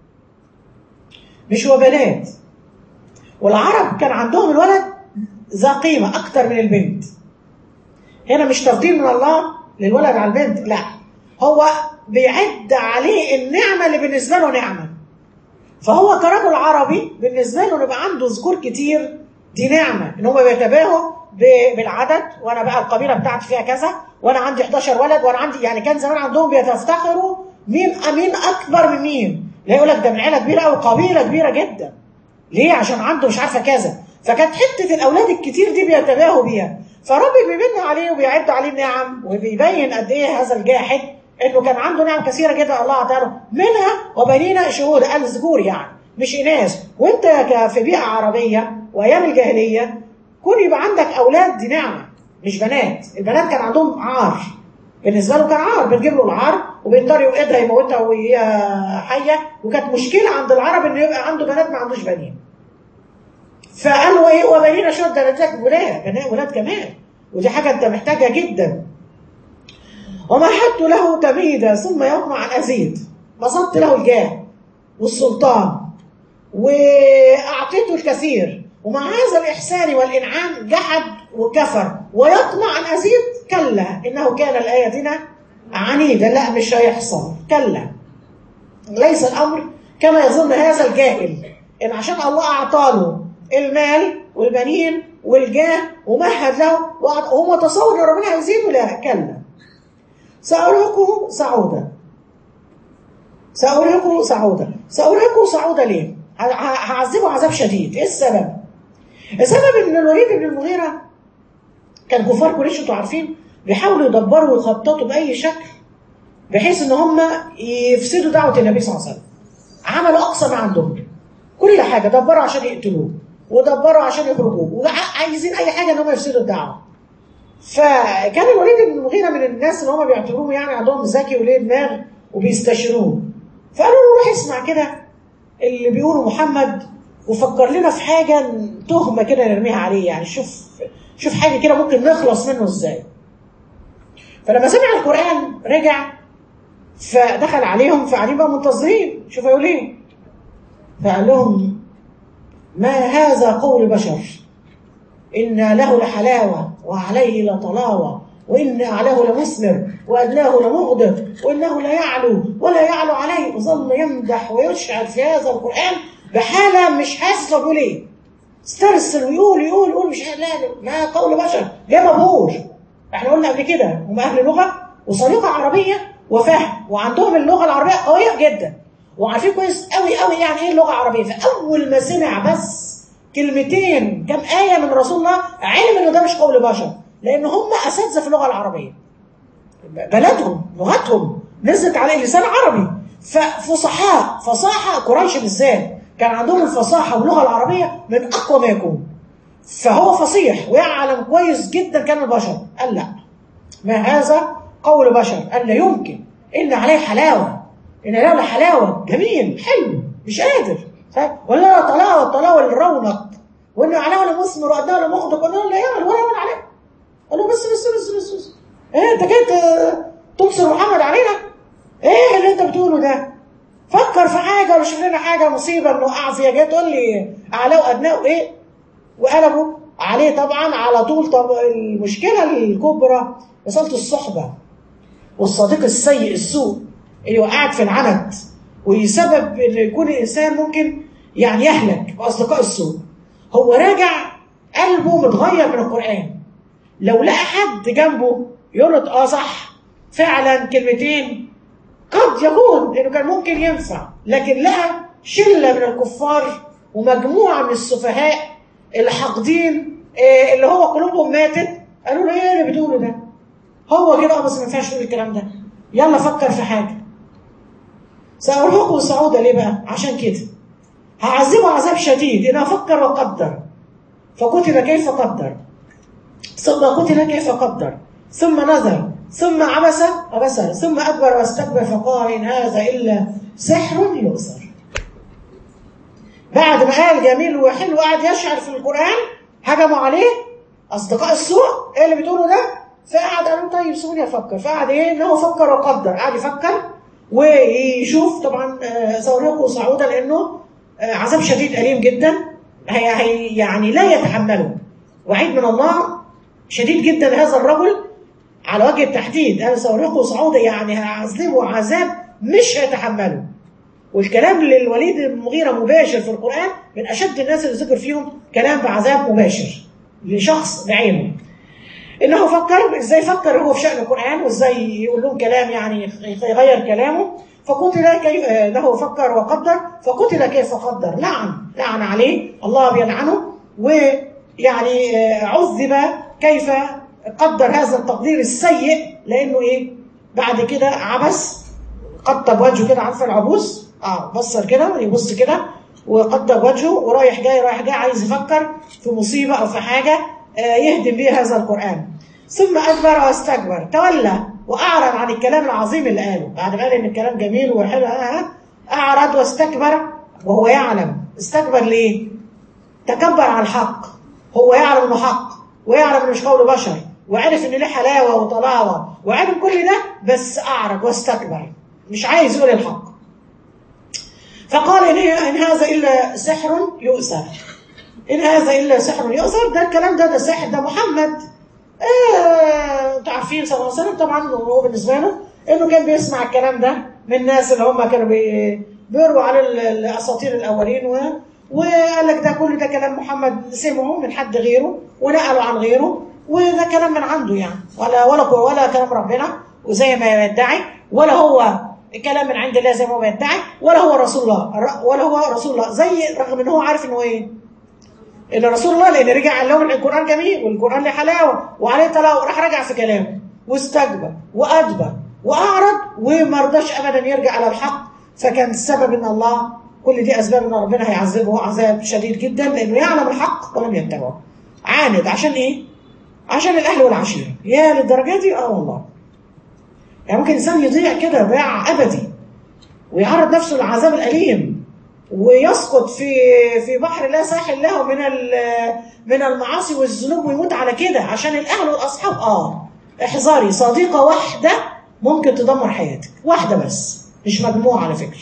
مش وبنات والعرب كان عندهم الولد ذا قيمة أكتر من البنت هنا مش تفضيل من الله للولد على البنت لا هو بيعد عليه النعمة اللي بالنسبة له نعمة فهو كرجل عربي بالنسبة له يبقى عنده ذكور كتير دي نعمة ان هم بيتباهوا ب- بالعدد وانا بقى القبيله بتاعتي فيها كذا وانا عندي 11 ولد وانا عندي يعني كان زمان عندهم بيتفتخروا مين مين اكبر من مين لا يقول لك ده من عيله كبيره قوي قبيله كبيره جدا ليه عشان عنده مش عارفه كذا فكانت حته الاولاد الكتير دي بيتباهوا بيها فربي بيمن عليه وبيعد عليه النعم وبيبين قد ايه هذا الجاحد انه كان عنده نعم كثيره جدا الله اعطاه منها وبنينا شهود قال ذكور يعني مش اناث وانت ك- في بيئه عربيه وايام الجاهليه كون يبقى عندك اولاد دي نعمه مش بنات البنات كان عندهم عار بالنسبه له كان عار بنجيب له العار وبيضطر يوقدها يموتها وهي حيه وكانت مشكله عند العرب انه يبقى عنده بنات ما عندوش بنين فقالوا ايه وبنينا شهود ده لك ولاد بنات ولاد كمان ودي حاجه انت محتاجها جدا ومهدت له تمهيدا ثم يطمع أن أزيد بسطت له الجاه والسلطان وأعطيته الكثير ومع هذا الإحسان والإنعام جحد وكفر ويطمع أن أزيد كلا إنه كان لآياتنا عنيدا لا مش هيحصل كلا ليس الأمر كما يظن هذا الجاهل إن عشان الله أعطاله المال والبنين والجاه ومهد له وهو متصور ان ربنا هيزيده لا كلا سأرهقه صعودا سأرهقه صعودا سأرهقه صعودا ليه؟ ه- هعذبه عذاب شديد، ايه السبب؟ السبب ان الوليد بن المغيرة كان كفار قريش انتوا عارفين بيحاولوا يدبروا ويخططوا بأي شكل بحيث ان هم يفسدوا دعوة النبي صلى الله عليه وسلم. عملوا أقصى ما عندهم. كل حاجة دبروا عشان يقتلوه ودبروا عشان يخرجوه وعايزين أي حاجة ان هم يفسدوا الدعوة. فكان الوليد بن المغيرة من الناس اللي هم بيعتبروه يعني عندهم ذكي وليه دماغ وبيستشيروه فقالوا له روح اسمع كده اللي بيقوله محمد وفكر لنا في حاجة تهمة كده نرميها عليه يعني شوف شوف حاجة كده ممكن نخلص منه ازاي فلما سمع القرآن رجع فدخل عليهم فقاعدين بقى منتظرين شوف هيقول ايه فقال لهم ما هذا قول بشر إن له لحلاوة وعليه لطلاوة وإن أعلاه لمثمر وأدناه لمغدر وإنه لا يعلو ولا يعلو عليه وظل يمدح ويشعر في هذا القرآن بحالة مش حاسس هو بيقول إيه استرسل ويقول يقول يقول مش لا لا، ما قول بشر جه مبهور احنا قلنا قبل كده هم أهل لغة وسليقة عربية وفهم وعندهم اللغة العربية قوية جدا وعارفين كويس قوي قوي يعني ايه اللغة العربية فأول ما سمع بس كلمتين كم آية من رسول الله علم إنه ده مش قول بشر لأن هم أساتذة في اللغة العربية بلدهم لغتهم نزلت عليه لسان عربي ففصحاء فصاحة قريش بالذات كان عندهم الفصاحة واللغة العربية من أقوى ما يكون فهو فصيح ويعلم كويس جدا كان البشر قال لا ما هذا قول بشر قال لا يمكن إن عليه حلاوة إن له حلاوة جميل حلو مش قادر فاهم؟ ولا طلاوة طلاوة للرونق وإنه عليه ولا مثمر وأداه لمغدق وإنه لا يعمل ولا يعمل عليه قال له بس بس بس بس, بس. ايه انت جاي ت- تنصر محمد علينا ايه اللي انت بتقوله ده فكر في حاجه ولا شوف لنا حاجه مصيبه نوقع فيها جاي تقول لي اعلاه وادناه ايه وقلبوا عليه طبعا على طول طب المشكله الكبرى مساله الصحبه والصديق السيء السوء اللي وقعت في العنت ويسبب ان يكون الانسان ممكن يعني يهلك باصدقاء السوء هو راجع قلبه متغير من القران لو لقى حد جنبه يقول اه صح فعلا كلمتين قد يكون انه كان ممكن ينفع لكن لقى شله من الكفار ومجموعه من السفهاء الحاقدين آه، اللي هو قلوبهم ماتت قالوا له ايه اللي بتقوله ده؟ هو كده اه بس ما ينفعش تقول الكلام ده يلا فكر في حاجه سأرهقه صعودا ليه بقى؟ عشان كده هعذبه عذاب شديد إن أفكر وقدر فقتل كيف قدر ثم قتل كيف قدر ثم نظر ثم عبس وبسر ثم أدبر واستكبر فقال إن هذا إلا سحر يؤثر بعد ما قال جميل وحلو وقعد يشعر في القرآن هجموا عليه أصدقاء السوء إيه اللي بتقوله ده فقعد قالوا طيب سيبوني أفكر فقعد إيه إن هو فكر وقدر قعد يفكر ويشوف طبعا آه، سأرهقه صعودا لأنه آه، عذاب شديد أليم جدا هي هي يعني لا يتحمله وعيد من الله شديد جدا هذا الرجل على وجه التحديد انا سأرهقه صعودا يعني هعذبه عذاب مش هيتحمله والكلام للوليد المغيرة مباشر في القرآن من أشد الناس اللي ذكر فيهم كلام بعذاب مباشر لشخص بعينه إنه فكر إزاي فكر هو في شأن القرآن وإزاي يقول لهم كلام يعني يغير كلامه فقتل كيف آه، له فكر وقدر فقتل كيف قدر لعن لعن عليه الله بيلعنه ويعني آه، عذب كيف قدر هذا التقدير السيء لأنه إيه بعد كده عبس قطب وجهه كده عارفه العبوس اه بصر كده يبص كده وقطب وجهه ورايح جاي رايح جاي عايز يفكر في مصيبه او في حاجه آه يهدم بيها هذا القران ثم ادبر واستكبر تولى واعرض عن الكلام العظيم اللي قاله بعد ما قال ان الكلام جميل وحلو آه اعرض واستكبر وهو يعلم استكبر ليه؟ تكبر على الحق هو يعلم انه حق ويعلم انه مش قول بشر وعرف ان له حلاوه وطلاوه وعرف كل ده بس اعرض واستكبر مش عايز يقول الحق فقال ان هي- ان هذا الا سحر يؤثر ان هذا الا سحر يؤثر ده الكلام ده ده سحر ده محمد آه، انتوا عارفين صلى الله عليه وسلم طبعا هو بالنسبه له انه كان بيسمع الكلام ده من الناس اللي هم كانوا بي- بيرووا على ال- الاساطير الاولين و وقال لك ده كل ده كلام محمد سمعه من حد غيره ونقله عن غيره وده كلام من عنده يعني ولا ولا ولا كلام ربنا وزي ما يدعي ولا هو كلام من عند الله زي ما هو بيدعي ولا هو رسول الله الر- ولا هو رسول الله زي رغم ان هو عارف انه ايه ان رسول الله لان رجع قال لهم إن القران جميل والقران له حلاوه وعليه تلاوه راح رجع في كلامه واستكبر وادبر واعرض وما رضاش ابدا يرجع على الحق فكان السبب ان الله كل دي اسباب ان ربنا هيعذبه عذاب شديد جدا لانه يعلم الحق ولم يتبعه عاند عشان ايه؟ عشان الاهل والعشيره يا للدرجه دي اه والله يعني ممكن انسان يضيع كده ضياع ابدي ويعرض نفسه للعذاب الاليم ويسقط في في بحر لا ساحل له من ال- من المعاصي والذنوب ويموت على كده عشان الاهل والاصحاب اه احذري صديقه واحده ممكن تدمر حياتك واحده بس مش مجموعه على فكره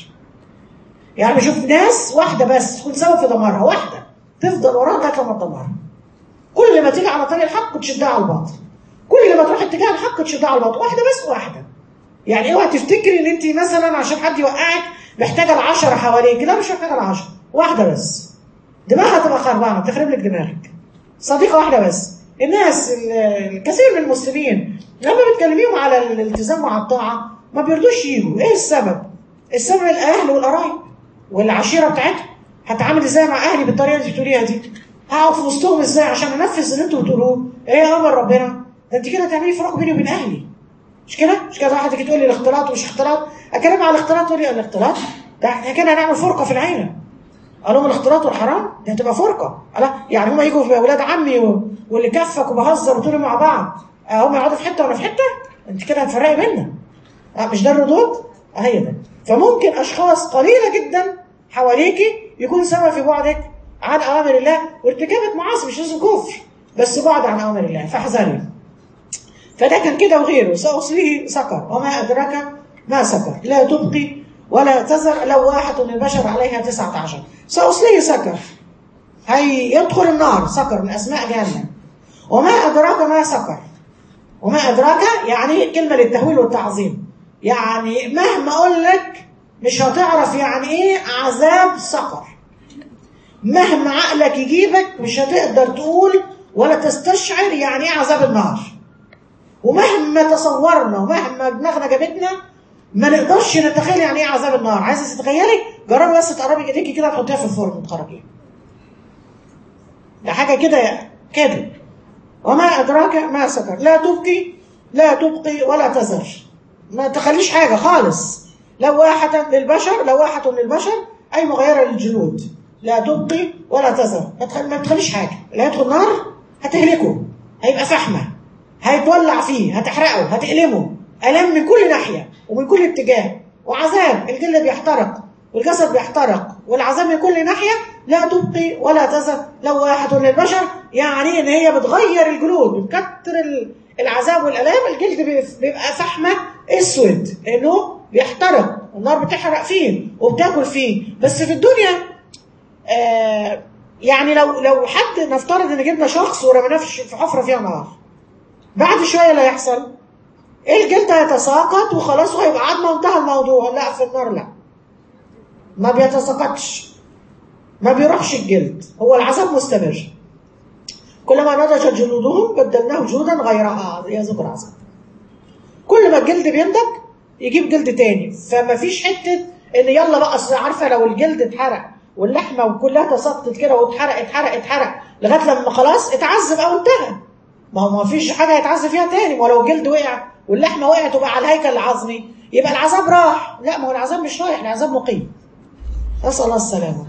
يعني بشوف ناس واحده بس تكون سبب في دمارها واحده تفضل وراها لغايه لما تدمرها كل ما تيجي على طريق الحق تشدها على الباطل كل ما تروح اتجاه الحق تشدها على الباطل واحده بس واحده يعني اوعى تفتكري ان انت مثلا عشان حد يوقعك محتاجه العشرة حواليك لا مش محتاجه العشرة واحده بس دماغها تبقى خربانه تخرب لك دماغك صديقه واحده بس الناس ال- الكثير من المسلمين لما بتكلميهم على الالتزام مع الطاعه ما بيرضوش يجوا ايه السبب السبب الاهل والقرايب والعشيره بتاعتهم هتعامل ازاي مع اهلي بالطريقه اللي بتقوليها دي هقعد في وسطهم ازاي عشان انفذ اللي انتوا بتقولوه ايه امر ربنا ده انت كده هتعملي فراق بيني وبين اهلي مش كده؟ مش كده واحد تيجي تقول لي الاختلاط ومش اختلاط اكلم على الاختلاط تقول لي الاختلاط ده احنا كده هنعمل فرقه في العيله قال لهم الاختلاط والحرام دي هتبقى فرقه لا يعني هم يجوا في اولاد عمي و... واللي كفك وبهزر وتقولوا مع بعض آه، هم يقعدوا في حته وانا في حته انت كده هتفرقي بينا آه، مش ده الردود؟ آه، هي ده فممكن اشخاص قليله جدا حواليكي يكون سبب في بعدك عن اوامر الله وارتكابك معاصي مش لازم كفر بس بعد عن اوامر الله فاحذري فده كان كده وغيره سأصليه سكر وما أدراك ما سكر لا تبقي ولا تذر لواحة للبشر عليها تسعة عشر سأصليه سكر هي يدخل النار سكر من أسماء جهنم وما أدراك ما سكر وما أدراك يعني كلمة للتهويل والتعظيم يعني مهما أقول لك مش هتعرف يعني إيه عذاب سكر مهما عقلك يجيبك مش هتقدر تقول ولا تستشعر يعني إيه عذاب النار ومهما تصورنا ومهما دماغنا جابتنا ما نقدرش نتخيل يعني ايه عذاب النار عايزه تتخيلي جربي بس تقربي ايديكي كده تحطيها في الفرن وتخرجيها ده حاجه كده كده وما ادراك ما سكر لا تبقي لا تبقي ولا تذر ما تخليش حاجه خالص لواحة للبشر لواحة للبشر اي مغيره للجلود لا تبقي ولا تذر ما تخل- ما تخليش حاجه اللي هيدخل نار هتهلكه هيبقى فحمه هيتولع فيه هتحرقه هتقلمه ألم من كل ناحية ومن كل اتجاه وعذاب الجلد بيحترق والجسد بيحترق والعذاب من كل ناحية لا تبقي ولا تذر لواحة للبشر يعني ان هي بتغير الجلود من كتر ال- العذاب والالام الجلد بي- بيبقى فحمه اسود لانه بيحترق النار بتحرق فيه وبتاكل فيه بس في الدنيا آه يعني لو لو حد نفترض ان جبنا شخص ورميناه في ش- في حفره فيها نار بعد شويه اللي هيحصل الجلد هيتساقط وخلاص وهيبقى عاد ما انتهى الموضوع لا في النار لا ما بيتساقطش ما بيروحش الجلد هو العذاب مستمر كلما نضجت جلودهم بدلناهم جلودا غيرها يذوق العذاب كل ما الجلد بينضج يجيب جلد تاني فما فيش حته ان يلا بقى أصل عارفه لو الجلد اتحرق واللحمه وكلها تساقطت كده واتحرق اتحرق اتحرق لغايه لما خلاص اتعذب او انتهى ما هو ما فيش حاجه يتعذب فيها تاني ولو الجلد وقع واللحمه وقعت وبقى على الهيكل العظمي يبقى العذاب راح لا ما هو العذاب مش رايح العذاب مقيم نسال الله السلامه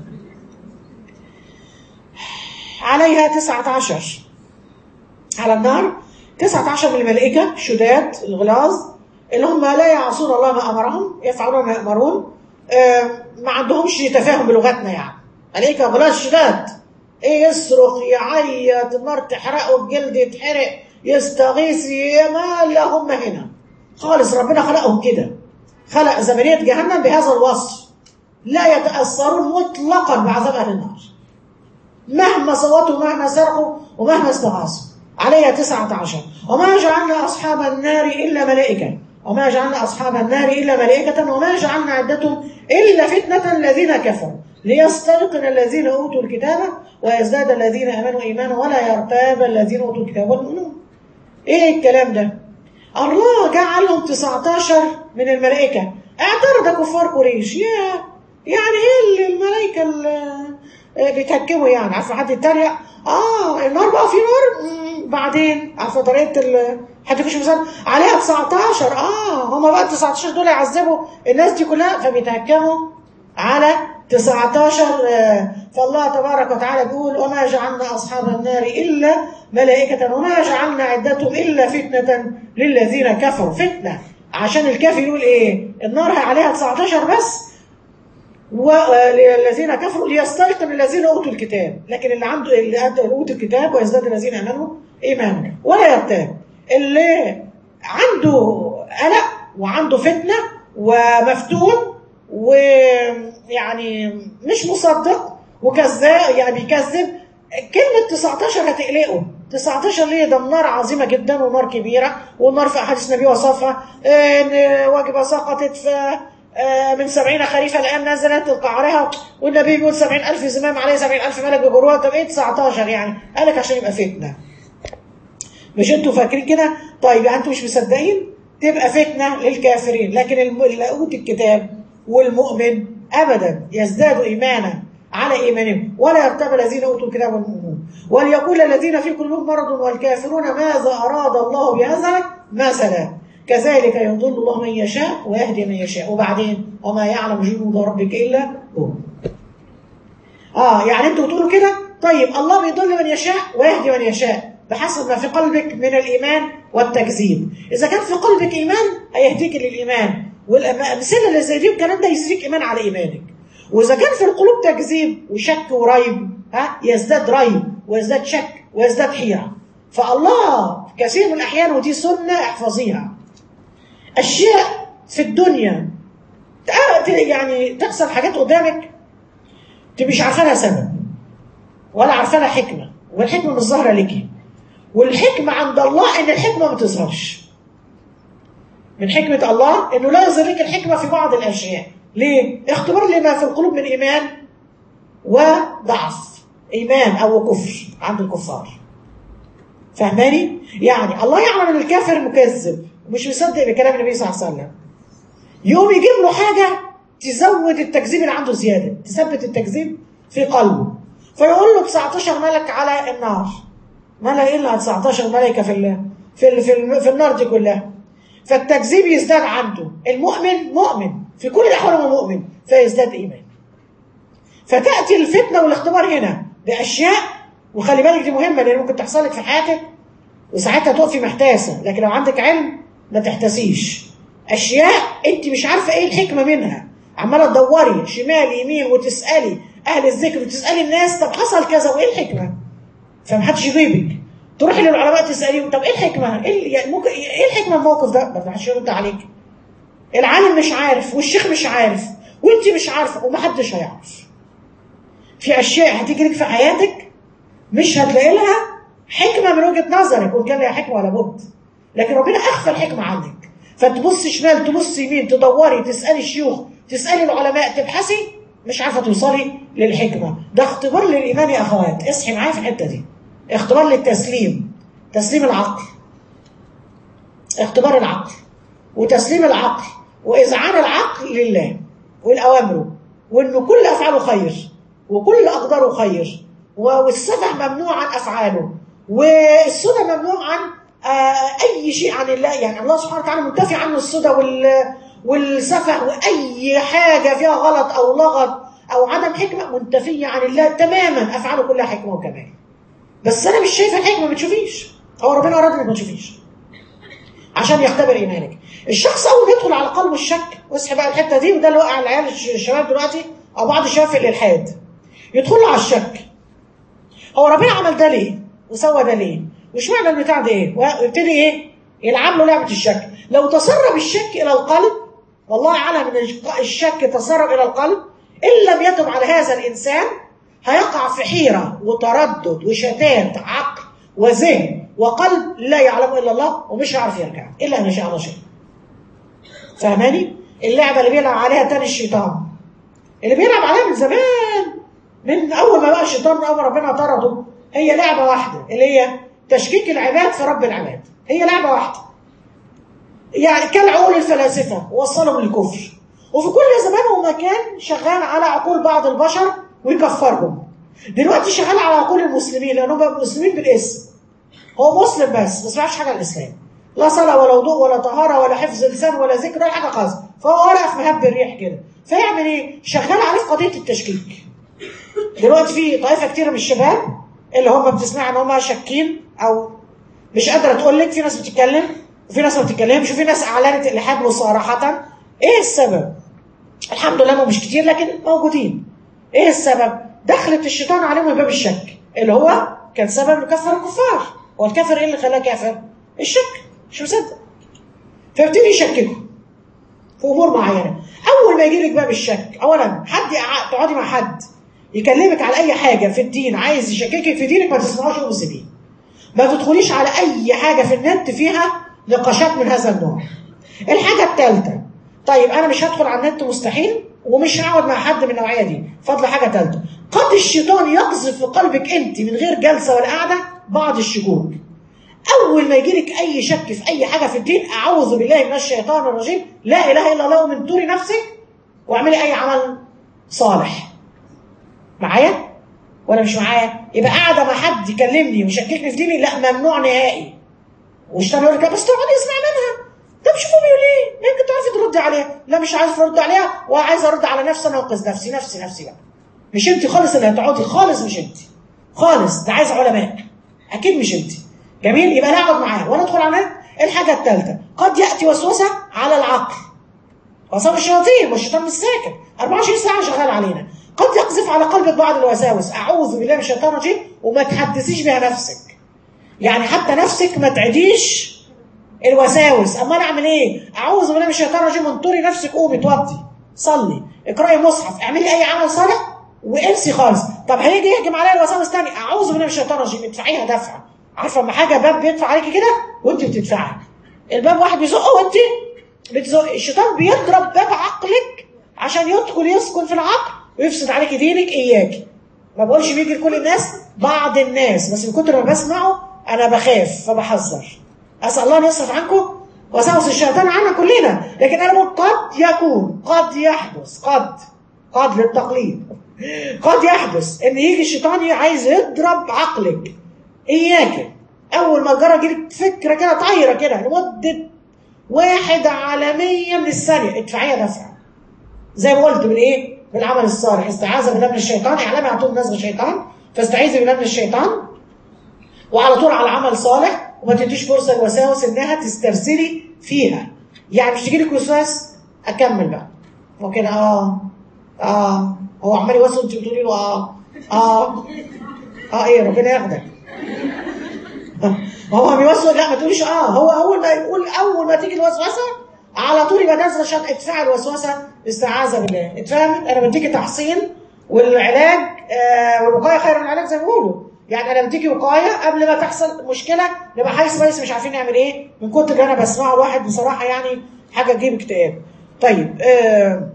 عليها تسعة عشر على النار تسعة عشر من الملائكة شداد الغلاظ اللي هم لا يعصون الله ما أمرهم يفعلون ما يأمرون آه، ما عندهمش تفاهم بلغتنا يعني ملائكة غلاظ شداد ايه يصرخ يعيط النار تحرقه الجلد يتحرق يستغيث يا ما لا هم هنا خالص ربنا خلقهم كده خلق زمنية جهنم بهذا الوصف لا يتأثرون مطلقا بعذاب أهل النار مهما صوتوا ومهما سرقوا ومهما استغاثوا عليها تسعة عشر وما جعلنا أصحاب النار إلا ملائكة وما جعلنا أصحاب النار إلا ملائكة وما جعلنا عدتهم إلا فتنة الذين كفروا ليستيقن الذين أوتوا الكتاب ويزداد الذين آمنوا إيمانا ولا يرتاب الذين أوتوا الكتاب والمؤمنون إيه الكلام ده؟ الله جعلهم 19 من الملائكة اعترض كفار قريش يا يعني ايه اللي الملائكة اللي بيتهكموا يعني عارفه حد يتريق اه النار بقى في نار مم، بعدين عارفه طريقه ال حد يخش مثلا عليها 19 اه هم بقى ال 19 دول يعذبوا الناس دي كلها فبيتهكموا على 19 آه، فالله تبارك وتعالى بيقول وما جعلنا اصحاب النار الا ملائكه وما جعلنا عدتهم الا فتنه للذين كفروا فتنه عشان الكافر يقول ايه النار عليها 19 بس والذين كفروا ليستيقن الذين اوتوا الكتاب لكن اللي عنده اللي اوتوا الكتاب ويزداد الذين امنوا ايمانا ولا يرتاب اللي عنده قلق وعنده فتنه ومفتون ويعني مش مصدق وكذاب يعني بيكذب كلمة 19 هتقلقه 19 ليه ده النار عظيمة جدا ونار كبيرة والنار في أحاديث النبي وصفها إن واجبة سقطت في آه، من سبعين خريفا الآن نزلت قعرها والنبي بيقول سبعين ألف زمام عليه سبعين ألف ملك بجروها طب إيه 19 يعني قال لك عشان يبقى فتنة مش انتوا فاكرين كده طيب يعني انتوا مش مصدقين تبقى فتنة للكافرين لكن الم- اللي أوتي الكتاب والمؤمن أبدا يزداد إيمانا على إيمانهم ولا يرتاب الذين أوتوا الكتاب والمؤمنون وليقول الذين في قلوبهم مرض والكافرون ماذا أراد الله بهذا مثلا كذلك يضل الله من يشاء ويهدي من يشاء وبعدين وما يعلم جنود ربك إلا هو اه يعني انتوا بتقولوا كده طيب الله بيضل من يشاء ويهدي من يشاء بحسب ما في قلبك من الايمان والتكذيب اذا كان في قلبك ايمان هيهديك للايمان والامثله اللي زي دي والكلام ده يزيدك ايمان على ايمانك واذا كان في القلوب تكذيب وشك وريب ها يزداد ريب ويزداد شك ويزداد حيره فالله في كثير من الاحيان ودي سنه احفظيها اشياء في الدنيا تع- يعني تحصل حاجات قدامك انت مش عارفه لها سبب ولا عارفه لها حكمه والحكمه مش ظاهره ليكي والحكمه عند الله ان الحكمه ما تظهرش من حكمه الله انه لا يظهر لك الحكمه في بعض الاشياء ليه اختبار لما في القلوب من ايمان وضعف ايمان او كفر عند الكفار فاهماني يعني الله يعلم ان الكافر مكذب ومش مصدق بكلام النبي صلى الله عليه وسلم يقوم يجيب له حاجة تزود التكذيب اللي عنده زيادة تثبت التكذيب في قلبه فيقول له 19 ملك على النار ما لا إلا 19 ملكة في ال في ال في, ال في النار دي كلها فالتكذيب يزداد عنده المؤمن مؤمن في كل الأحوال هو مؤمن فيزداد إيمان فتأتي الفتنة والاختبار هنا بأشياء وخلي بالك دي مهمة لأن ممكن تحصل لك في حياتك وساعتها تقفي محتاسة لكن لو عندك علم ما تحتسيش أشياء أنت مش عارفة إيه الحكمة منها عمالة تدوري شمال يمين وتسألي أهل الذكر وتسألي الناس طب حصل كذا وإيه الحكمة فمحدش يجيبك تروحي للعلماء تسأليهم طب إيه الحكمة إيه, يعني ممكن إيه الحكمة الموقف ده ما حدش يرد عليك العالم مش عارف والشيخ مش عارف وانت مش عارفة ومحدش هيعرف في أشياء هتيجي لك في حياتك مش هتلاقي لها حكمة من وجهة نظرك وإن كان لها حكمة ولا بد لكن ربنا أخفى الحكمة عنك فتبص شمال تبص يمين تدوري تسألي الشيوخ تسألي العلماء تبحثي مش عارفة توصلي للحكمة ده اختبار للإيمان يا أخوات اصحي معايا في الحتة دي اختبار للتسليم تسليم العقل اختبار العقل وتسليم العقل وإذعان العقل لله والأوامره وإنه كل أفعاله خير وكل أقداره خير والسفه ممنوع عن أفعاله والسدى ممنوع عن آه أي شيء عن الله يعني الله سبحانه وتعالى منتفي عنه السدى وال والسفه وأي حاجة فيها غلط أو لغط أو عدم حكمة منتفية عن الله تماما أفعاله كلها حكمة وكمال بس أنا مش شايفة الحكمة ما تشوفيش هو ربنا أراد إنك ما تشوفيش عشان يختبر إيمانك الشخص أول ما يدخل على قلبه الشك واصحي بقى الحتة دي وده اللي وقع العيال الشباب دلوقتي أو بعض الشباب في الإلحاد يدخلوا على الشك هو ربنا عمل ده ليه وسوى ده ليه وش معنى البتاع ده ايه ويبتدي ايه يلعب له لعبه الشك لو تسرب الشك الى القلب والله اعلم ان الشك تسرب الى القلب ان لم يتب على هذا الانسان هيقع في حيره وتردد وشتات عقل وذهن وقلب لا يعلم الا الله ومش هيعرف يرجع الا ان شاء الله شيء فاهماني اللعبه اللي بيلعب عليها تاني الشيطان اللي بيلعب عليها من زمان من اول ما بقى الشيطان من اول ما ربنا طرده هي لعبه واحده اللي هي تشكيك العباد في رب العباد هي لعبه واحده يعني كالعقول الفلاسفه وصلهم للكفر وفي كل زمان ومكان شغال على عقول بعض البشر ويكفرهم دلوقتي شغال على عقول المسلمين لانهم بقوا مسلمين بالاسم هو مسلم بس بس ما يعرفش حاجه عن الاسلام لا صلاه ولا وضوء ولا طهاره ولا حفظ لسان ولا ذكر ولا حاجه خالص فهو ورقه في مهب الريح كده فيعمل ايه؟ شغال عليه في قضيه التشكيك دلوقتي في طائفه كتير من الشباب اللي هم بتسمع ان هم شاكين او مش قادره تقول لك في ناس بتتكلم وفي ناس ما بتتكلمش وفي ناس اعلنت الالحاد مصارحه ايه السبب؟ الحمد لله هم مش كتير لكن موجودين ايه السبب؟ دخلت الشيطان عليهم من باب الشك اللي هو كان سبب لكفر الكفار هو الكافر ايه اللي خلاه كافر؟ الشك مش مصدق فيبتدي يشككوا في امور معينه اول ما يجي لك باب الشك اولا حد يقع- تقعدي مع حد يكلمك على اي حاجه في الدين عايز يشككك في دينك ما تسمعوش وسيبيه ما تدخليش على اي حاجه في النت فيها نقاشات من هذا النوع الحاجه الثالثه طيب انا مش هدخل على النت مستحيل ومش هقعد مع حد من النوعيه دي فضل حاجه ثالثه قد الشيطان يقذف في قلبك انت من غير جلسه ولا قعده بعض الشكوك اول ما يجيلك اي شك في اي حاجه في الدين اعوذ بالله من الشيطان الرجيم لا اله الا الله ومن دون نفسك واعملي اي عمل صالح معايا ولا مش معايا يبقى قاعده مع حد يكلمني ويشككني في ديني لا ممنوع نهائي والشيطان يقول لك لا بس تقعدي اسمعي منها طب شوفوا بيقول ايه يمكن تعرفي تردي عليها لا مش عايز ارد عليها وعايز ارد على نفسي انا وانقذ نفسي نفسي نفسي بقى مش انت خالص اللي هتقعدي خالص مش انت خالص ده عايز علماء اكيد مش انت جميل يبقى انا اقعد معاه وانا ادخل على النت. الحاجه الثالثه قد ياتي وسوسه على العقل وصام الشياطين والشيطان مش ساكت 24 ساعه شغال علينا قد يقذف على قلبك بعض الوساوس اعوذ بالله من الشيطان الرجيم وما تحدثيش بها نفسك يعني حتى نفسك ما تعديش الوساوس امال اعمل ايه اعوذ بالله من الشيطان الرجيم انطري نفسك قومي توضي صلي اقراي مصحف اعملي اي عمل صالح وانسي خالص طب هيجي يهجم عليا الوساوس تاني اعوذ بالله من الشيطان الرجيم ادفعيها دفع عارفه لما حاجه باب بيدفع عليكي كده وانت بتدفعي الباب واحد بيزقه وانت بتزق الشيطان بيضرب باب عقلك عشان يدخل يسكن في العقل ويفسد عليك دينك اياكي ما بقولش بيجي لكل الناس بعض الناس بس من كتر ما بسمعه انا بخاف فبحذر اسال الله ان يصرف عنكم وسوس الشيطان عنا كلنا لكن انا بقول قد يكون قد يحدث قد قد للتقليد قد يحدث ان يجي الشيطان عايز يضرب عقلك اياك اول ما جرى جيلك فكره كده طايره كده لمده واحد على مية من الثانيه ادفعيها دفع زي ما قلت بالايه؟ بالعمل الصالح استعاذ بالله من الشيطان اعلامي على طول نزغ الشيطان فاستعيذي بالله من الشيطان وعلى طول على عمل صالح وما تديش فرصه للوساوس انها تسترسلي فيها يعني مش تجيلك وسواس اكمل بقى ممكن اه اه هو عمال يوسوس انت بتقولي له اه اه اه ايه ربنا ياخدك هو بيوسوس لا ما تقوليش اه هو اول ما يقول اول ما تيجي الوسوسه على طول يبقى نازله عشان ادفع الوسوسه استعاذه بالله اتفهمت انا بديكي تحصين والعلاج آه والوقايه خير من العلاج زي ما بيقولوا يعني انا بديكي وقايه قبل ما تحصل مشكله نبقى حيث بس مش عارفين نعمل ايه من كتر اللي انا بسمعه الواحد بصراحه يعني حاجه تجيب اكتئاب طيب آه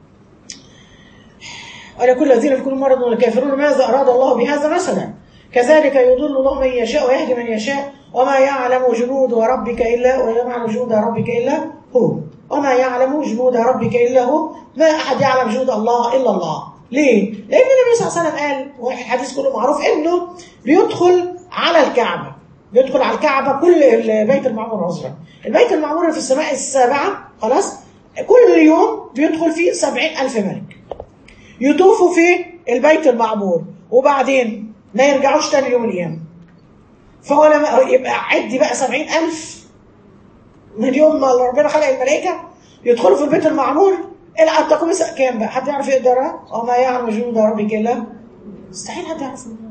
ولا كل الذين في كل مرض والكافرون ماذا اراد الله بهذا مثلا كذلك يضل الله من يشاء ويهدي من يشاء وما يعلم جنود ربك الا ولا يعلم جنود ربك الا هو وما يعلم جنود ربك الا هو ما احد يعلم جنود الله الا الله ليه؟ لان النبي صلى الله عليه وسلم قال والحديث كله معروف انه بيدخل على الكعبه بيدخل على الكعبه كل البيت المعمور عذرا البيت المعمور اللي في السماء السابعه خلاص كل يوم بيدخل فيه سبعين ألف ملك يطوفوا في البيت المعمور وبعدين ما يرجعوش تاني يوم القيامة فهو لما يبقى عدي بقى سبعين ألف من يوم ما ربنا خلق الملائكة يدخلوا في البيت المعمور إلى أن تقوم الساعة كام بقى حد يعرف يقدرها وما يعلم جنود ربك إلا مستحيل حد يعرف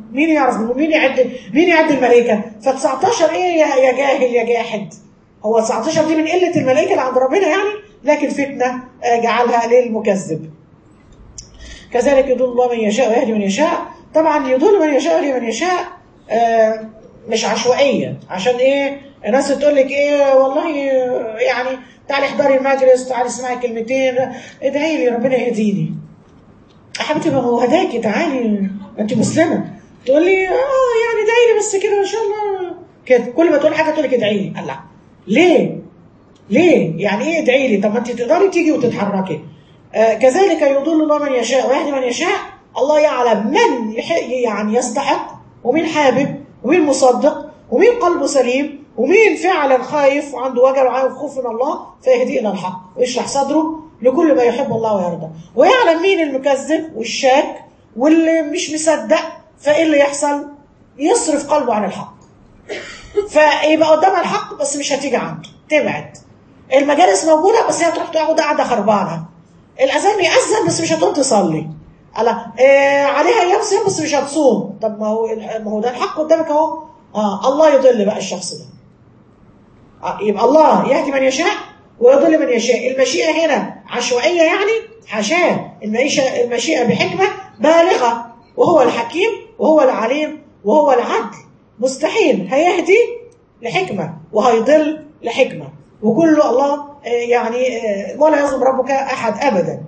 مين يعرف مين يعد مين يعد الملائكه ف 19 ايه يا يا جاهل يا جاحد هو 19 دي من قله الملائكه اللي عند ربنا يعني لكن فتنه آه، جعلها للمكذب كذلك يضل الله من يشاء ويهدي من يشاء طبعا يضل من يشاء ويهدي من يشاء آه، مش عشوائيه عشان ايه الناس تقول لك ايه والله آه، يعني تعالي احضري المجلس تعالي اسمعي كلمتين ادعي لي ربنا يهديني يا حبيبتي ما هو هداكي تعالي انت مسلمه تقول لي اه يعني ادعي لي بس كده ان شاء الله كده كل ما تقول حاجه تقول لك ادعي لي الله ليه؟ ليه؟ يعني ايه ادعي لي؟ طب ما انت تقدري تيجي وتتحركي. آه كذلك يضل الله من يشاء ويهدي من يشاء، الله يعلم من يح- يعني يستحق ومين حابب ومين مصدق ومين قلبه سليم ومين فعلا خايف وعنده وجل وعنده خوف من الله فيهدي الى الحق ويشرح صدره لكل ما يحب الله ويرضى ويعلم مين المكذب والشاك واللي مش مصدق فايه اللي يحصل؟ يصرف قلبه عن الحق. فيبقى قدامها الحق بس مش هتيجي عنده تبعد المجالس موجوده بس هي هتروح تقعد قاعده خربانه الاذان يأذن بس مش هتقوم تصلي الله آه عليها ايام صيام بس مش هتصوم طب ما هو ما هو ده الحق قدامك اهو اه الله يضل بقى الشخص ده آه يبقى الله يهدي من يشاء ويضل من يشاء المشيئه هنا عشوائيه يعني حاشاه المشيئه المشيئه بحكمه بالغه وهو الحكيم وهو العليم وهو العدل مستحيل هيهدي لحكمه وهيضل لحكمه وكله الله آه، يعني آه، ولا يظلم ربك احد ابدا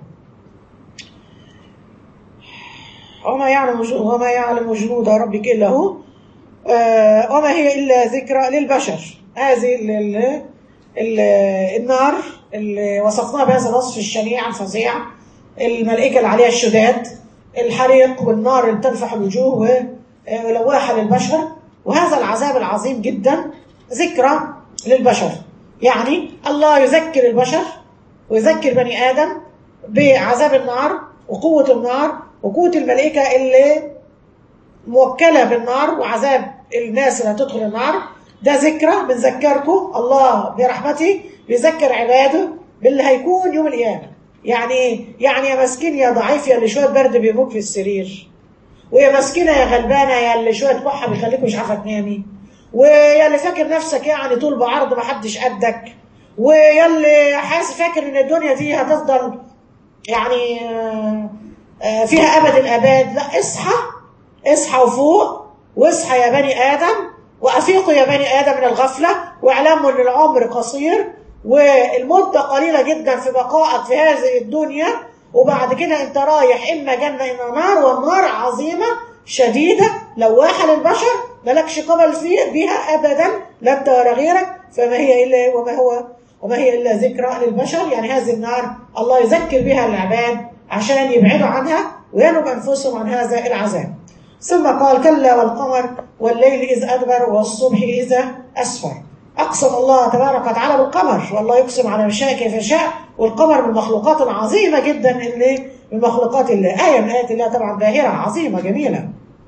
وما يعلم جنود وما يعلم جنود ربك الا هو آه، وما هي الا ذكرى للبشر هذه ال- ال- ال- النار اللي وصفناها بهذا الوصف الشنيع الفظيع الملائكه اللي عليها الشداد الحريق والنار اللي تنفح الوجوه و- ولواحه للبشر وهذا العذاب العظيم جدا ذكرى للبشر يعني الله يذكر البشر ويذكر بني ادم بعذاب النار وقوه النار وقوه الملائكه اللي موكله بالنار وعذاب الناس اللي هتدخل النار ده ذكرى بنذكركم الله برحمته بيذكر عباده باللي هيكون يوم القيامه يعني ايه؟ يعني يا مسكين يا ضعيف يا اللي شويه برد بيبوك في السرير ويا مسكينه يا غلبانه يا اللي شويه كحه بيخليك مش عارفه تنامي ويا اللي فاكر نفسك يعني طول بعرض ما حدش قدك ويا اللي حاسس فاكر ان الدنيا دي هتفضل يعني آه، آه، فيها ابد الاباد لا اصحى اصحى وفوق واصحى يا بني ادم وافيقوا يا بني ادم من الغفله واعلموا ان العمر قصير والمده قليله جدا في بقائك في هذه الدنيا وبعد كده انت رايح اما جنه اما نار والنار عظيمه شديده لواحه للبشر مالكش قبل فيه بها ابدا لا انت ولا غيرك فما هي الا وما هو وما هي الا ذكرى للبشر يعني هذه النار الله يذكر بها العباد عشان يبعدوا عنها وينب انفسهم عن هذا العذاب ثم قال كلا والقمر والليل إذ أدبر والصبح إذا أسفر أقسم الله تبارك وتعالى بالقمر والله يقسم على مشاء كيف يشاء والقمر من المخلوقات العظيمة جدا اللي من مخلوقات الله آية من آيات الله طبعا باهرة عظيمة جميلة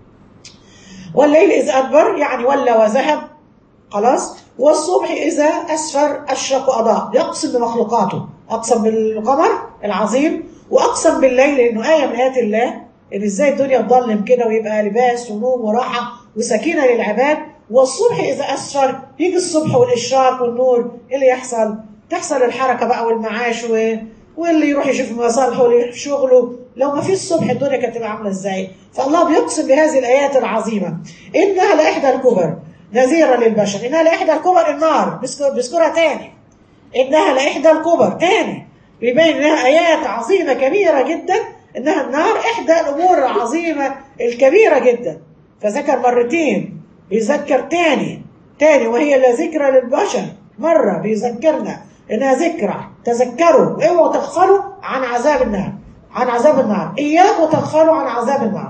والليل إذ أدبر يعني ولى وذهب خلاص والصبح إذا أسفر أشرق وأضاء يقسم بمخلوقاته أقسم بالقمر العظيم وأقسم بالليل لأنه آية من آيات الله إن إزاي الدنيا تضلم كده ويبقى لباس ونوم وراحة وسكينة للعباد والصبح إذا أسفر يجي الصبح والإشراق والنور إيه اللي يحصل؟ تحصل الحركة بقى والمعاش و... واللي يروح يشوف مصالحه واللي يروح شغله لو ما فيش الصبح الدنيا كانت تبقى عامله ازاي فالله بيقسم بهذه الايات العظيمه انها لاحدى الكبر نذيرا للبشر انها لاحدى الكبر النار بيذكر- بيذكرها تاني انها لاحدى الكبر تاني بيبين انها ايات عظيمه كبيره جدا انها النار احدى الامور العظيمه الكبيره جدا فذكر مرتين بيذكر تاني تاني وهي لا ذكرى للبشر مره بيذكرنا انها ذكرى تذكروا اوعوا تغفلوا عن عذاب النار عن عذاب النار اياكم تغفلوا عن عذاب النار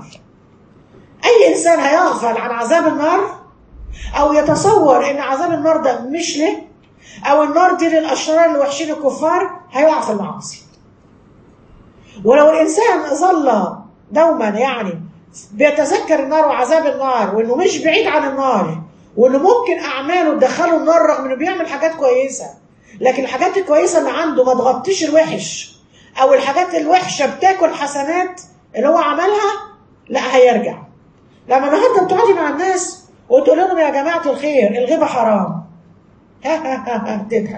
اي انسان هيغفل عن عذاب النار او يتصور ان عذاب النار ده مش له او النار دي للاشرار الوحشين الكفار هيقع في المعاصي ولو الانسان ظل دوما يعني بيتذكر النار وعذاب النار وانه مش بعيد عن النار وانه ممكن اعماله تدخله النار رغم انه بيعمل حاجات كويسه لكن الحاجات الكويسه اللي عنده ما تغطيش الوحش او الحاجات الوحشه بتاكل حسنات اللي هو عملها لا هيرجع لما النهارده بتقعدي مع الناس وتقول لهم يا جماعه الخير الغيبه حرام ها ها ها ها تضحك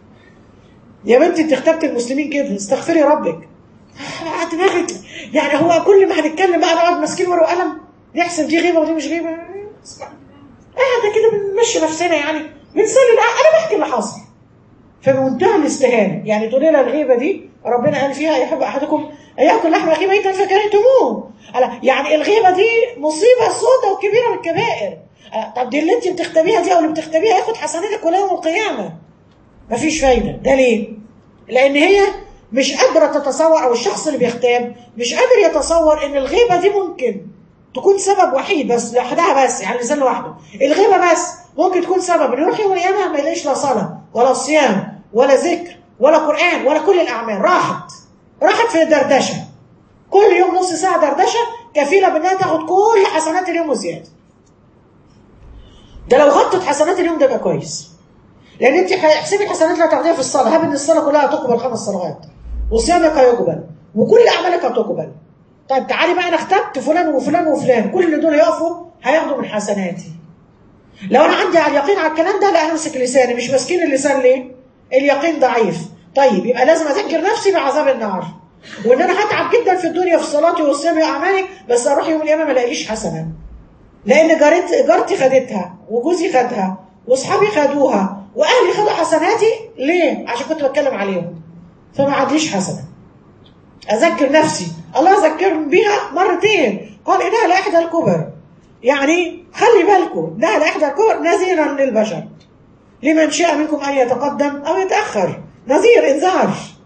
يا بنتي انت اخترت المسلمين كده استغفري ربك آه، دماغك يعني هو كل ما هنتكلم بقى نقعد ماسكين ورقه وقلم نحسب دي غيبه ودي مش غيبه قاعده كده بنمشي نفسنا يعني بنسلي الع- انا بحكي اللي حصل فبمنتهى الاستهانه يعني تقولي لها الغيبه دي ربنا قال فيها يحب احدكم ان ياكل لحم اخيه ميتا فكرهتموه قال يعني الغيبه دي مصيبه سودة وكبيره من الكبائر قال طب دي اللي انت بتختبيها دي او اللي بتختبيها ياخد حسناتك ولا يوم القيامه مفيش فايده ده ليه؟ لان هي مش قادره تتصور او الشخص اللي بيغتاب مش قادر يتصور ان الغيبه دي ممكن تكون سبب وحيد بس لوحدها بس يعني الانسان لوحده الغيبه بس ممكن تكون سبب انه يروح يوم القيامه ما يلاقيش لا صلاه ولا صيام ولا ذكر ولا قران ولا كل الاعمال راحت راحت في الدردشه كل يوم نص ساعه دردشه كفيله بانها تاخد كل حسنات اليوم وزياده ده لو غطت حسنات اليوم ده يبقى كويس لان انت احسبي الحسنات اللي هتاخديها في الصلاه هب ان الصلاه كلها هتقبل خمس صلوات وصيامك هيقبل وكل اعمالك هتقبل طيب تعالي بقى انا اختبت فلان وفلان وفلان كل اللي دول يقفوا هياخدوا من حسناتي لو انا عندي على اليقين على الكلام ده لا همسك لساني مش ماسكين اللسان ليه اليقين ضعيف طيب يبقى لازم اذكر نفسي بعذاب النار وان انا هتعب جدا في الدنيا في صلاتي وصيامي واعمالي بس اروح يوم القيامه ما الاقيش حسنه لان جارت جارتي خدتها وجوزي خدها واصحابي خدوها واهلي خدوا حسناتي ليه عشان كنت بتكلم عليهم فما عادليش حسنه اذكر نفسي الله ذكرني بها مرتين قال انها لاحدى الكبر يعني خلي بالكم انها لاحدى الكبر نذيرا للبشر لمن شاء منكم ان يتقدم او يتاخر نذير انذار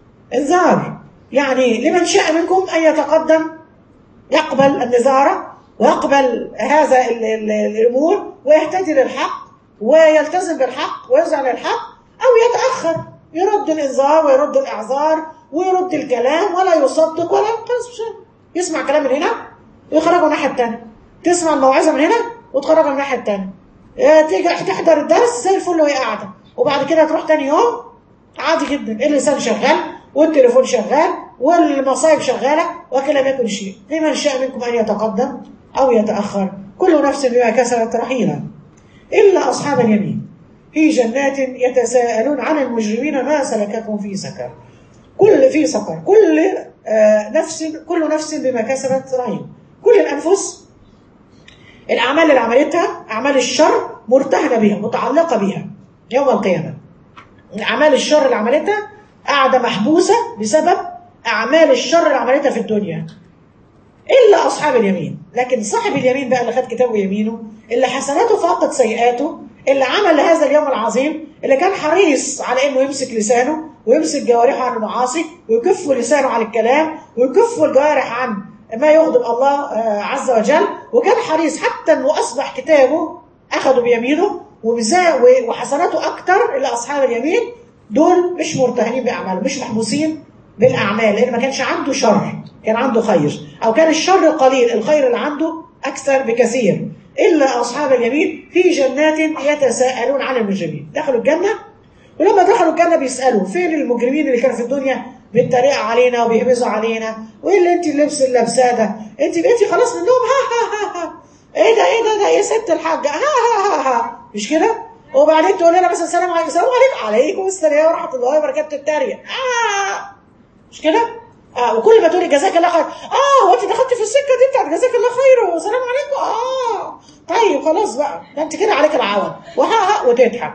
انذار يعني لمن شاء منكم ان يتقدم يقبل النزارة ويقبل هذا ال- ال- الأمور ويهتدي للحق ويلتزم بالحق ويزعل الحق أو يتأخر يرد الإنذار ويرد الإعذار ويرد الكلام ولا يصدق ولا خلاص مش عارف. يسمع كلام من هنا ويخرجه من الناحية التانية تسمع الموعظة من هنا وتخرجها من الناحية التانية آه، تيجي تحضر الدرس زي الفل وهي قاعدة وبعد كده تروح تاني يوم عادي جدا اللسان شغال والتليفون شغال والمصايب شغالة وكل لم يكن شيء لمن شاء منكم أن يتقدم أو يتأخر كل نفس بما كسبت رهينة إلا أصحاب اليمين في جنات يتساءلون عن المجرمين ما سلككم في سكر كل في سكر كل آه، نفس كل نفس بما كسبت رهين كل الأنفس الأعمال اللي عملتها أعمال الشر مرتهنة بها متعلقة بها يوم القيامة أعمال الشر اللي عملتها قاعدة محبوسة بسبب أعمال الشر اللي عملتها في الدنيا إلا أصحاب اليمين لكن صاحب اليمين بقى اللي خد كتابه يمينه اللي حسناته فاقت سيئاته اللي عمل هذا اليوم العظيم اللي كان حريص على انه يمسك لسانه ويمسك جوارحه عن المعاصي ويكف لسانه عن الكلام ويكف الجوارح عن ما يغضب الله آه، عز وجل وكان حريص حتى انه اصبح كتابه اخذه بيمينه وبزا- و- وحسناته اكتر اللي اصحاب اليمين دول مش مرتهنين باعمالهم مش محبوسين بالاعمال لان ما كانش عنده شر كان عنده خير او كان الشر قليل الخير اللي عنده اكثر بكثير الا اصحاب اليمين في جنات يتساءلون عن المجرمين دخلوا الجنه ولما دخلوا الجنه بيسالوا فين المجرمين اللي كانوا في الدنيا بيتريقوا علينا وبيهبزوا علينا وايه اللي انت اللبس اللي لابساه ده انت بقيتي خلاص منهم ها ها ها ها ايه ده ايه ده ده يا ست الحاجه ها ها ها ها مش كده وبعدين تقول لنا مثلا السلام عليكم السلام عليكم عليكم السلام ورحمه الله وبركاته تتريق آه مش كده؟ اه وكل ما تقولي جزاك الله خير اه هو انت دخلتي في السكه دي بتاعت جزاك الله خير وسلام عليكم اه طيب خلاص بقى ده انت كده عليك العوض وها ها وتضحك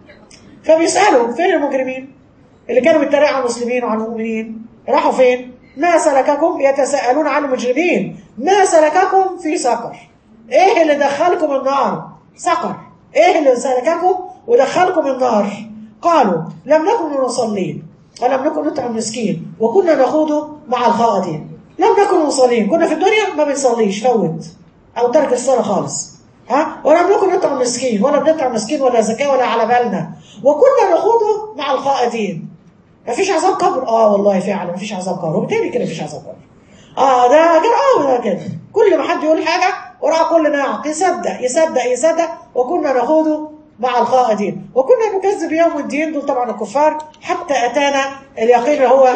فبيسالوا فين المجرمين اللي كانوا بيتريقوا على المسلمين وعلى المؤمنين راحوا فين؟ ما سلككم يتساءلون عن المجرمين ما سلككم في سقر ايه اللي دخلكم النار؟ سقر ايه اللي سلككم ودخلكم النار؟ قالوا لم نكن من المصلين ولم نكن نطعم مسكين وكنا نخوض مع الخائضين لم نكن مصلين كنا في الدنيا ما بنصليش فوت او ترك الصلاه خالص ها ولم نكن نطعم مسكين ولا بنطعم مسكين ولا زكاه ولا على بالنا وكنا نخوض مع الخائضين مفيش عذاب قبر اه والله فعلا مفيش عذاب قبر وبالتالي كده مفيش عذاب قبر اه ده كده اه ده كده كل ما حد يقول حاجه وراء كل ناعق يصدق يصدق يصدق وكنا نخوض مع الخائضين وكنا نكذب يوم الدين دول طبعا الكفار حتى اتانا اليقين اللي هو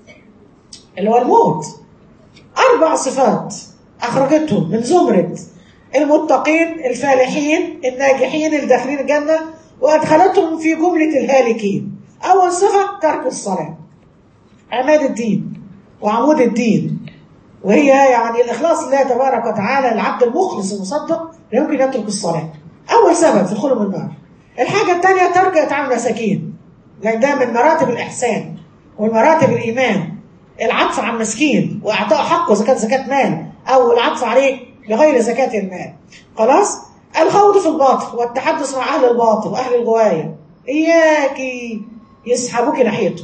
اللي هو الموت اربع صفات اخرجتهم من زمره المتقين الفالحين الناجحين الداخلين الجنة وأدخلتهم في جملة الهالكين أول صفة ترك الصلاة عماد الدين وعمود الدين وهي يعني الإخلاص لله تبارك وتعالى العبد المخلص المصدق لا يمكن يترك الصلاة أول سبب في دخولهم النار الحاجة الثانية ترك إطعام المساكين لأن ده من مراتب الإحسان ومراتب الإيمان العطف على المسكين وإعطاء حقه زكاة زكاة مال أو العطف عليه بغير زكاة المال خلاص الخوض في الباطل والتحدث مع أهل الباطل وأهل الغواية إياك يسحبوك ناحيتهم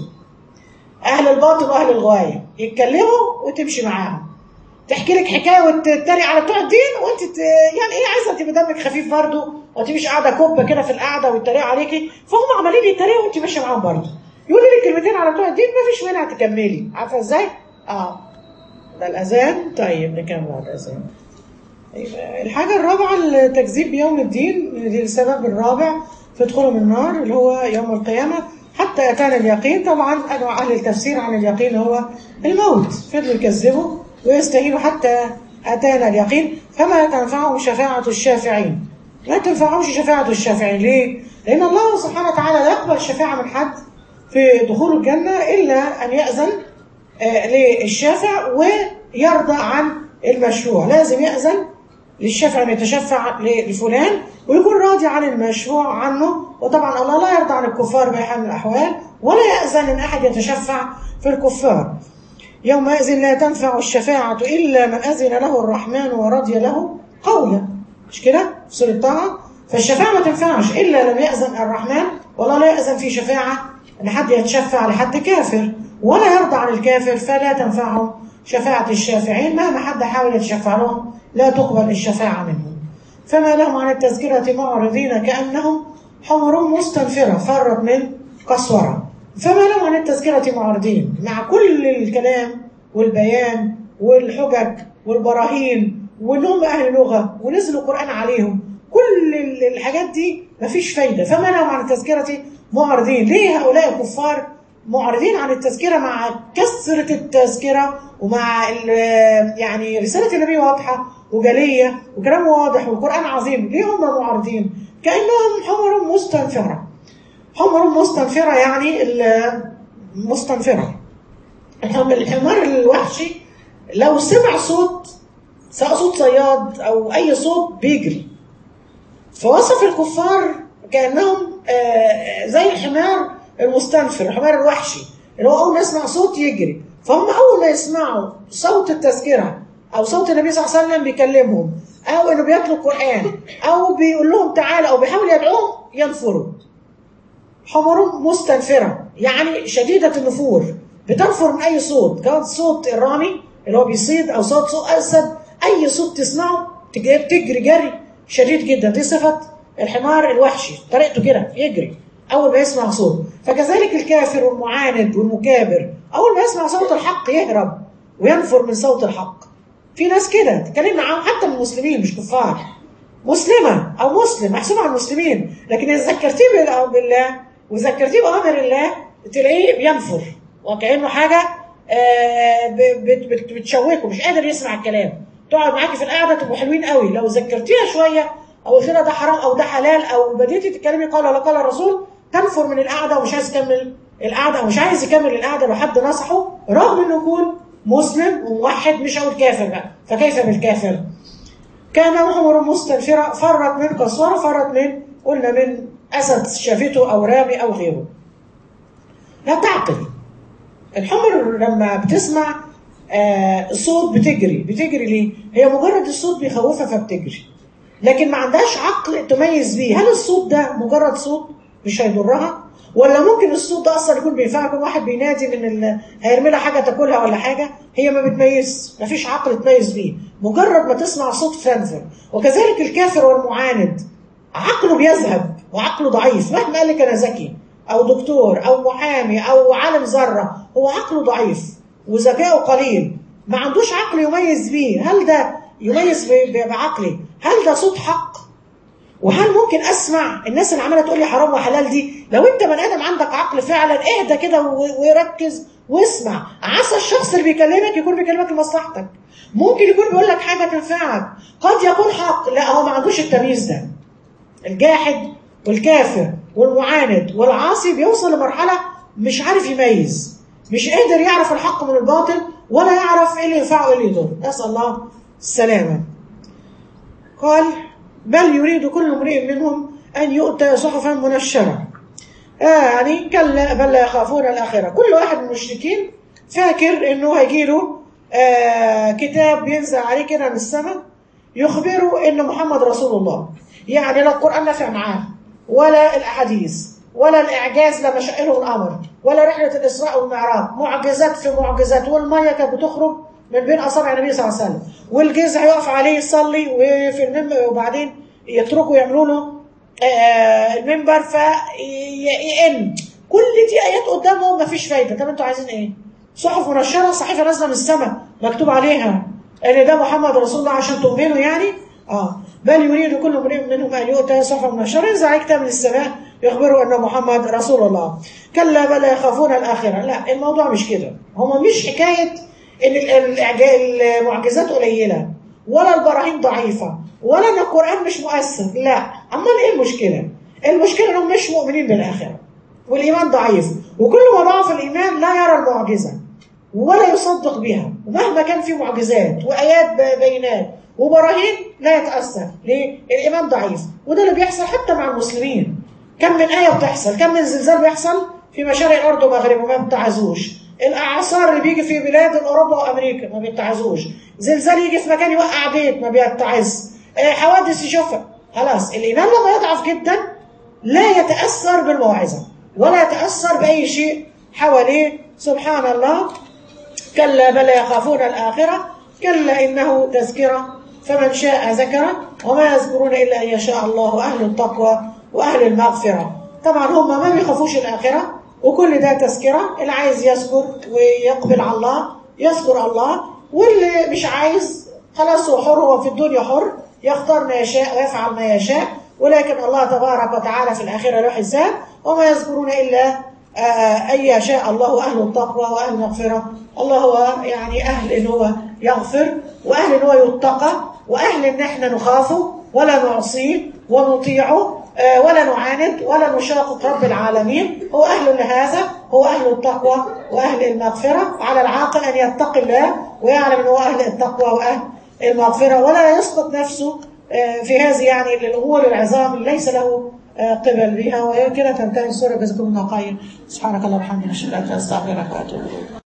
أهل الباطل وأهل الغواية يتكلموا وتمشي معاهم تحكي لك حكايه وتتريق على بتوع الدين وانت ت... يعني ايه عايزه تبقى دمك خفيف برضه وانت مش قاعده كوبه كده في القعده ويتريقوا عليكي فهم عمالين يتريقوا وانت ماشيه معاهم برضه يقولوا لك كلمتين على بتوع الدين ما فيش منها تكملي عارفه ازاي؟ اه ده الاذان طيب نكمل على الاذان يبقى الحاجه الرابعه التكذيب بيوم الدين دي السبب الرابع في دخولهم النار اللي هو يوم القيامه حتى اتانا اليقين طبعا انواع اهل التفسير عن اليقين هو الموت فضلوا يكذبوا ويستهينوا حتى أتانا اليقين فما تنفعهم شفاعة الشافعين لا تنفعهمش شفاعة الشافعين ليه؟ لأن الله سبحانه وتعالى لا يقبل شفاعة من حد في دخول الجنة إلا أن يأذن آه للشافع ويرضى عن المشروع لازم يأذن للشافع أن يتشفع لفلان ويكون راضي عن المشروع عنه وطبعا الله لا يرضى عن الكفار بأي حال من الأحوال ولا يأذن أن أحد يتشفع في الكفار يومئذ لا تنفع الشفاعة إلا من أذن له الرحمن ورضي له قولا مش كده في سورة طه فالشفاعة ما تنفعش إلا لم يأذن الرحمن والله لا يأذن في شفاعة أن حد يتشفع لحد كافر ولا يرضى عن الكافر فلا تنفعهم شفاعة الشافعين مهما حد حاول يتشفع لهم لا تقبل الشفاعة منهم فما لهم عن التذكرة معرضين كأنهم حمر مستنفرة فرت من قسورة فما لهم عن التذكرة معرضين مع كل الكلام والبيان والحجج والبراهين وانهم اهل لغه ونزلوا القران عليهم كل الحاجات دي مفيش فايده فما لهم عن التذكره معرضين ليه هؤلاء الكفار معرضين عن التذكره مع كثره التذكره ومع يعني رساله النبي واضحه وجليه وكلامه واضح والقران عظيم ليه هم معرضين كانهم حمر مستنفره حمر مستنفرة يعني مستنفرة الحمار الوحشي لو سمع صوت سواء صوت صياد أو أي صوت بيجري فوصف الكفار كأنهم زي الحمار المستنفر الحمار الوحشي اللي هو أول ما يسمع صوت يجري فهم أول ما يسمعوا صوت التذكرة أو صوت النبي صلى الله عليه وسلم بيكلمهم أو إنه بيتلو القرآن أو بيقول لهم تعالى أو بيحاول يدعوهم ينفروا حمر مستنفرة يعني شديدة النفور بتنفر من أي صوت كان صوت الرامي اللي هو بيصيد أو صوت صوت أسد أي صوت تسمعه تجري جري شديد جدا دي صفة الحمار الوحشي طريقته كده يجري أول ما يسمع صوت فكذلك الكافر والمعاند والمكابر أول ما يسمع صوت الحق يهرب وينفر من صوت الحق في ناس كده تكلمنا عنهم حتى من المسلمين مش كفار مسلمة أو مسلم محسوب على المسلمين لكن إذا ذكرتيه بالله وذكرتيه بأمر الله تلاقيه بينفر وكأنه حاجة بتشوكه مش قادر يسمع الكلام تقعد معاكي في القعدة تبقوا حلوين قوي لو ذكرتيها شوية أو قلت لها ده حرام أو ده حلال أو بديتي تتكلمي قال لا قال الرسول تنفر من القعدة ومش عايز يكمل القعدة أو مش عايز يكمل القعدة لو حد نصحه رغم إنه يكون مسلم وموحد مش هقول كافر بقى فكيف بالكافر؟ كان حمر مستنفرة فرت من قسورة فرت من قلنا من أسد شافته أو رامي أو غيره لا تعقل الحمر لما بتسمع آه صوت بتجري بتجري ليه؟ هي مجرد الصوت بيخوفها فبتجري لكن ما عندهاش عقل تميز بيه هل الصوت ده مجرد صوت مش هيضرها ولا ممكن الصوت ده اصلا يكون بينفعها يكون واحد بينادي من ال... هيرمي لها حاجه تاكلها ولا حاجه هي ما بتميز ما فيش عقل تميز بيه مجرد ما تسمع صوت فانفر وكذلك الكافر والمعاند عقله بيذهب وعقله ضعيف مهما قال لك انا ذكي او دكتور او محامي او عالم ذره هو عقله ضعيف وذكائه قليل ما عندوش عقل يميز بيه هل ده يميز بعقلي هل ده صوت حق وهل ممكن اسمع الناس اللي عماله تقول لي حرام وحلال دي لو انت بني ادم عندك عقل فعلا اهدى كده وركز واسمع عسى الشخص اللي بيكلمك يكون بيكلمك لمصلحتك ممكن يكون بيقول لك حاجه تنفعك قد يكون حق لا هو ما عندوش التمييز ده الجاحد والكافر والمعاند والعاصي بيوصل لمرحله مش عارف يميز مش قادر يعرف الحق من الباطل ولا يعرف ايه اللي ينفعه وايه اللي يضر نسال الله السلامه قال بل يريد كل امرئ منهم ان يؤتى صحفا منشره آه يعني كلا بل لا يخافون الاخره كل واحد من المشركين فاكر انه هيجيله آه كتاب بينزل عليه كده من السماء يخبره ان محمد رسول الله يعني لا القران نافع معاه ولا الاحاديث ولا الاعجاز لا مشائله الامر ولا رحله الاسراء والمعراج معجزات في معجزات والميه كانت بتخرج من بين اصابع النبي صلى الله عليه وسلم والجزع يقف عليه يصلي وفي المنبر وبعدين يتركوا يعملوا له آه المنبر فيئن كل دي ايات قدامهم مفيش فايده طب انتوا عايزين ايه؟ صحف منشره صحيفه نازله من السماء مكتوب عليها ان ده محمد رسول الله عشان تؤمنوا يعني اه بل يريد كل امرئ منهم ان يؤتى صحفا منشره ينزل كتاب من السماء يخبروا ان محمد رسول الله كلا بل يخافون الاخره لا الموضوع مش كده هم مش حكايه ان المعجزات قليله ولا البراهين ضعيفه ولا ان القران مش مؤثر لا امال ايه المشكله المشكله انهم مش مؤمنين بالاخره والايمان ضعيف وكل ما ضعف الايمان لا يرى المعجزه ولا يصدق بها ومهما كان في معجزات وايات بينات وبراهين لا يتاثر ليه الايمان ضعيف وده اللي بيحصل حتى مع المسلمين كم من ايه بتحصل كم من زلزال بيحصل في مشارق الارض ومغربها وما بتعزوش الاعصار اللي بيجي في بلاد اوروبا وامريكا ما بيتعزوش زلزال يجي في مكان يوقع بيت ما بيتعز حوادث يشوفها خلاص الايمان لما يضعف جدا لا يتاثر بالموعظه ولا يتاثر باي شيء حواليه سبحان الله كلا بل يخافون الاخره كلا انه تذكره فمن شاء ذكره وما يذكرون الا ان يشاء الله اهل التقوى واهل المغفره طبعا هم ما بيخافوش الاخره وكل ده تذكرة اللي عايز يذكر ويقبل على الله يذكر الله واللي مش عايز خلاص هو حر هو في الدنيا حر يختار ما يشاء ويفعل ما يشاء ولكن الله تبارك وتعالى في الآخرة له حساب وما يذكرون إلا أن يشاء الله أهل التقوى وأهل المغفرة الله هو يعني أهل إن هو يغفر وأهل إن هو يتقى وأهل إن إحنا نخافه ولا نعصيه ونطيعه ولا نعاند ولا نشاقق رب العالمين هو أهل لهذا هو أهل التقوى وأهل المغفرة على العاقل أن يتقي الله ويعلم أنه أهل التقوى وأهل المغفرة ولا يسقط نفسه في هذه يعني الأمور العظام اللي ليس له قبل بها وكده تنتهي السورة جزاكم الله خير سبحانك اللهم وبحمدك أشهد أن لا إله إلا أنت أستغفرك وأتوب إليك